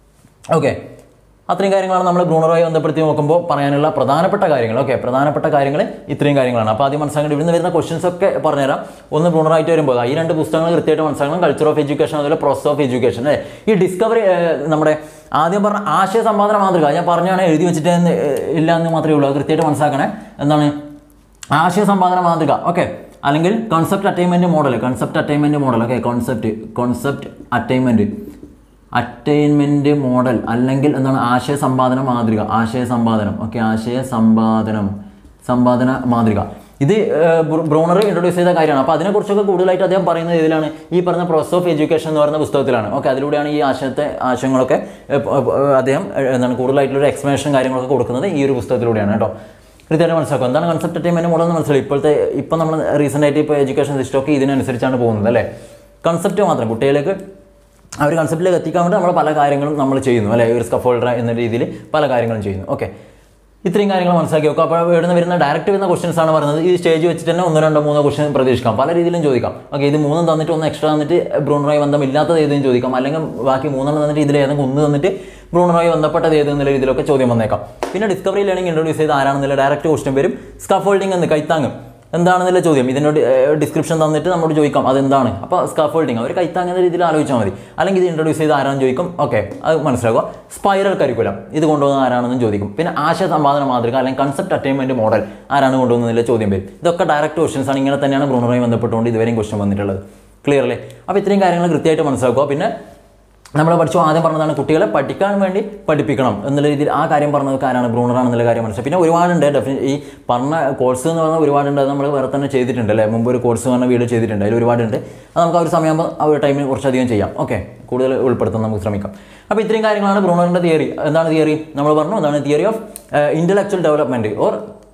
ഓക്കെ അത്രയും കാര്യങ്ങളാണ് നമ്മൾ ബ്രൂണറുമായി ബന്ധപ്പെടുത്തി നോക്കുമ്പോൾ പറയാനുള്ള പ്രധാനപ്പെട്ട കാര്യങ്ങൾ ഓക്കെ പ്രധാനപ്പെട്ട കാര്യങ്ങൾ ഇത്രയും കാര്യങ്ങളാണ് അപ്പോൾ ആദ്യം മനസ്സിലാക്കേണ്ടത് ഇവിടുന്ന് വരുന്ന ക്വസ്റ്റൻസ് ഒക്കെ പറഞ്ഞുതരാം ഒന്ന് ബ്രൂണറായിട്ട് വരുമ്പോൾ ഈ രണ്ട് പുസ്തകങ്ങൾ കൃത്യമായിട്ട് മനസ്സിലാക്കണം കൾച്ചർ ഓഫ് എഡ്യൂക്കേഷൻ അതുപോലെ പ്രോസസ് ഓഫ് എഡ്യൂക്കേഷൻ അല്ലേ ഈ ഡിസ്കവറി നമ്മുടെ ആദ്യം പറഞ്ഞ ആശയ സമ്പാദന മാതൃക ഞാൻ പറഞ്ഞാണ് എഴുതി വെച്ചിട്ട് എന്ന്, ഏഹ്, ഇല്ല എന്ന് മാത്രമേ ഉള്ളൂ അത് കൃത്യമായിട്ട് മനസ്സിലാക്കണേ എന്താണ് ആശയ സമ്പാദന മാതൃക ഓക്കെ അല്ലെങ്കിൽ concept attainment model concept attainment model okay concept concept attainment attainment model അല്ലെങ്കിൽ എന്താണ് ആശയ സമ്പാദന മാതൃക ആശയ സമ്പാദനം ഓക്കെ ആശയ സമ്പാദനം സമ്പാദന മാതൃക ഇത് ബ്രൂണർ ഇൻട്രൊഡ്യൂസ് ചെയ്ത കാര്യമാണ് അപ്പോൾ അതിനെക്കുറിച്ചൊക്കെ കൂടുതലായിട്ട് അദ്ദേഹം പറയുന്നത് ഇതിലാണ് ഈ പറഞ്ഞ പ്രോസസ് ഓഫ് എഡ്യൂക്കേഷൻ എന്ന് പറയുന്ന പുസ്തകത്തിലാണ് ഓക്കെ അതിലൂടെയാണ് ഈ ആശയത്തെ ആശയങ്ങളൊക്കെ ഏഹ്, പ- പ- അദ്ദേഹം ഏഹ്, എന്താണ് കൂടുതലായിട്ടുള്ള ഒരു എക്സ്പ്ലനേഷൻ കാര്യങ്ങളൊക്കെ കൊടുക്കുന്നത് ഈ ഒരു പുസ്തകത്തിലൂടെയാണ് കേട്ടോ കൃത്യമായിട്ട് മനസ്സിലാക്കുക എന്താണ് കൺസെപ്റ്റ് അറ്റൈൻമെന്റ് മോഡൽ എന്ന് മനസ്സിലായി ഇപ്പോഴത്തെ ഇപ്പം നമ്മൾ റീസെൻ്റ് ആയിട്ട് ഇപ്പോൾ എഡ്യൂക്കേഷൻ സിസ്റ്റം ഒക്കെ ഇതിനനുസരിച്ചാണ് പോകുന്നത് അല്ലേ കൺസെപ്റ്റ് മാത്രം കുട്ടികളിലേക്ക് ആ ഒരു കൺസെപ്റ്റിലേക്ക് എത്തിക്കാൻ വേണ്ടി നമ്മൾ പല കാര്യങ്ങളും നമ്മൾ ചെയ്യുന്നു അല്ലേ ഒരു സ്കഫോൾഡർ എന്ന രീതിയിൽ പല കാര്യങ്ങളും ചെയ്യുന്നു ഓക്കെ ഇത്രയും കാര്യങ്ങൾ മനസ്സിലാക്കി വെക്കുക അപ്പോൾ ഇവിടെ നിന്ന് വരുന്ന ഡയറക്റ്റ് വരുന്ന ക്വസ്റ്റൻസ് ആണ് പറയുന്നത് ഈ സ്റ്റേജ് വെച്ചിട്ട് തന്നെ ഒന്നോ രണ്ടോ മൂന്നോ ക്വസ്റ്റൻ പ്രതീക്ഷിക്കാം പല രീതിയിലും ചോദിക്കാം ഓക്കെ ഇത് മൂന്നും തന്നിട്ട് ഒന്ന് എക്സ്ട്രാ തന്നിട്ട് ബ്രൂണറുമായി ബന്ധമില്ലാത്തത് ഏതെങ്കിലും ചോദിക്കാം അല്ലെങ്കിൽ ബാക്കി മൂന്നെണ്ണം തന്നിട്ട് ഇതിൽ ഏതെങ്കിലും ഒന്ന് തന്നിട്ട് ബ്രൂണറുമായി ബന്ധപ്പെട്ടത് ഏത് എന്നുള്ള രീതിയിലൊക്കെ ചോദ്യം വന്നേക്കാം പിന്നെ ഡിസ്കവറി ലേണിംഗ് ഇൻട്രൊഡ്യൂസ് ചെയ്ത് ആരാണെന്നുള്ള ഡയറക്റ്റ് ക്വസ്റ്റൻ വരും സ്കഫോൾഡിംഗ് എന്ന് കൈത്താങ്ങ് എന്താണെന്നുള്ള ചോദ്യം ഇതിനോട് ഡിസ്ക്രിപ്ഷൻ തന്നിട്ട് നമ്മോട് ചോദിക്കാം അതെന്താണ് അപ്പോൾ സ്കാഫോൾഡിങ് അവർ കൈത്താങ്ങുന്ന രീതിയിൽ ആലോചിച്ചാൽ മതി അല്ലെങ്കിൽ ഇത് ഇൻട്രൊഡ്യൂസ് ചെയ്ത് ആരാണെന്ന് ചോദിക്കും ഓക്കെ അത് മനസ്സിലാക്കുക സ്പൈറൽ കരിക്കുലം ഇത് കൊണ്ടുവന്ന ആരാണെന്നും ചോദിക്കും പിന്നെ ആശയ സമ്പാദന മാതൃക അല്ലെങ്കിൽ കൺസെപ്റ്റ് അറ്റൈൻമെന്റ് മോഡൽ ആരാണ് കൊണ്ടുവന്നതിലെ ചോദ്യം വരും ഇതൊക്കെ ഡയറക്റ്റ് ക്വസ്റ്റൻസ് ആണ് ഇങ്ങനെ തന്നെയാണ് ബ്രൂണറുമായി ബന്ധപ്പെട്ടുകൊണ്ട് ഇതുവരെയും ക്വസ്റ്റൻ വന്നിട്ടുള്ളത് ക്ലിയർ അല്ലേ അപ്പോൾ ഇത്രയും കാര്യങ്ങൾ കൃത്യമായിട്ട് മനസ്സിലാക്കുക പിന്നെ നമ്മൾ പഠിച്ചു ആദ്യം പറഞ്ഞതാണ് കുട്ടികളെ പഠിക്കാൻ വേണ്ടി പഠിപ്പിക്കണം എന്നുള്ള രീതിയിൽ ആ കാര്യം പറഞ്ഞത് ആരാണ് ബ്രൂണറാണ് എന്നുള്ള കാര്യം മനസ്സിലായി പിന്നെ ഒരുപാടുണ്ട് ഡെഫിനി ഈ പറഞ്ഞ കോഴ്സ് എന്ന് പറഞ്ഞാൽ ഒരുപാടുണ്ട് അത് നമ്മൾ വേറെ തന്നെ ചെയ്തിട്ടുണ്ട് അല്ലേ മുമ്പ് ഒരു കോഴ്സ് പറഞ്ഞ വീഡിയോ ചെയ്തിട്ടുണ്ട് അതിൽ ഒരുപാടുണ്ട് അത് നമുക്ക് ആ ഒരു സമയമാകുമ്പോൾ ആ ഒരു ടൈമിൽ കുറച്ചധികം ചെയ്യാം ഓക്കെ കൂടുതൽ ഉൾപ്പെടുത്താൻ നമുക്ക് ശ്രമിക്കാം അപ്പോൾ ഇത്രയും കാര്യങ്ങളാണ് ബ്രൂണറിൻ്റെ തിയറി എന്താണ് തിയറി നമ്മൾ പറഞ്ഞു എന്താണ് theory of intellectual development or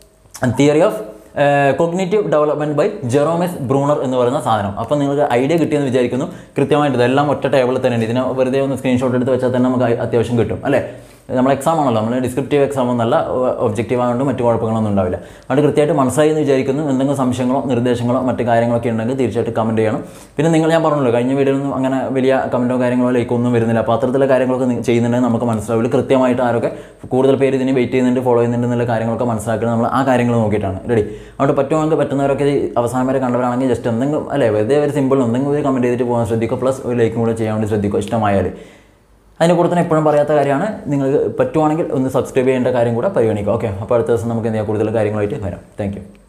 theory of cognitive development by Jerome S Bruner എന്ന് പറയുന്ന സാധനം അപ്പോൾ നിങ്ങൾക്ക് ഐഡിയ കിട്ടിയെന്ന് വിചാരിക്കുന്നു കൃത്യമായിട്ട് ഇതെല്ലാം ഒറ്റ ടേബിളിൽ തന്നെ ഉണ്ട് ഇതിനെ വെറുതെ ഒന്ന് സ്ക്രീൻഷോട്ട് എടുത്ത് വെച്ചാൽ തന്നെ നമുക്ക് അത്യാവശ്യം കിട്ടും അല്ലേ നമ്മൾ എക്സാം ആണല്ലോ നമ്മൾ ഡിസ്ക്രിപ്റ്റീവ് എക്സാം ഒന്നല്ല ഒബ്ജക്റ്റീവ് ആയതുകൊണ്ട് മറ്റു കുഴപ്പങ്ങളൊന്നും ഉണ്ടാവില്ല അതുകൊണ്ട് കൃത്യമായിട്ട് മനസ്സിലായി എന്ന് വിചാരിക്കുന്നു എന്തെങ്കിലും സംശയങ്ങളോ നിർദ്ദേശങ്ങളോ മറ്റു കാര്യങ്ങളൊക്കെ ഉണ്ടെങ്കിൽ തീർച്ചയായിട്ടും കമൻറ്റ് ചെയ്യണം പിന്നെ നിങ്ങൾ ഞാൻ പറഞ്ഞല്ലോ കഴിഞ്ഞ വീഡിയോയിലൊന്നും അങ്ങനെ വലിയ കമൻറ്റോ കാര്യങ്ങളോ ലൈക്കൊന്നും വരുന്നില്ല അപ്പോൾ അത്തരത്തിലുള്ള കാര്യങ്ങളൊക്കെ നി- ചെയ്യുന്നുണ്ടെങ്കിൽ നമുക്ക് മനസ്സിലാവില്ല കൃത്യമായിട്ട് ആരൊക്കെ കൂടുതൽ പേര് ഇതിന് വെയിറ്റ് ചെയ്യുന്നുണ്ട് ഫോളോ ചെയ്യുന്നുണ്ട് എന്നുള്ള കാര്യങ്ങളൊക്കെ മനസ്സിലാക്കുന്നത് നമ്മൾ ആ കാര്യങ്ങൾ നോക്കിയിട്ടാണ് റെഡി അതുകൊണ്ട് പറ്റുമെങ്കിൽ പറ്റുന്നവരൊക്കെ ഇത് അവസാനം വരെ കണ്ടവരാണെങ്കിൽ ജസ്റ്റ് എന്തെങ്കിലും അല്ലേ വെറുതെ ഒരു സിമ്പിൾ എന്തെങ്കിലും ഒരു കമൻറ്റ് ചെയ്തിട്ട് പോകാൻ ശ്രദ്ധിക്കുക പ്ലസ് ഒരു ലൈക്കും കൂടെ ചെയ്യാൻ വേണ്ടി ശ്രദ്ധിക്കുക ഇഷ്ടമായാൽ അതിൻ്റെ കൂടെ തന്നെ എപ്പോഴും പറയാത്ത കാര്യമാണ് നിങ്ങൾക്ക് പറ്റുവാണെങ്കിൽ ഒന്ന് സബ്സ്ക്രൈബ് ചെയ്യേണ്ട കാര്യം കൂടെ പരിഗണിക്കുക ഓക്കെ അപ്പോൾ അടുത്ത ദിവസം നമുക്ക് എന്ത് ചെയ്യാം കൂടുതൽ കാര്യങ്ങളായിട്ട് വരാം താങ്ക്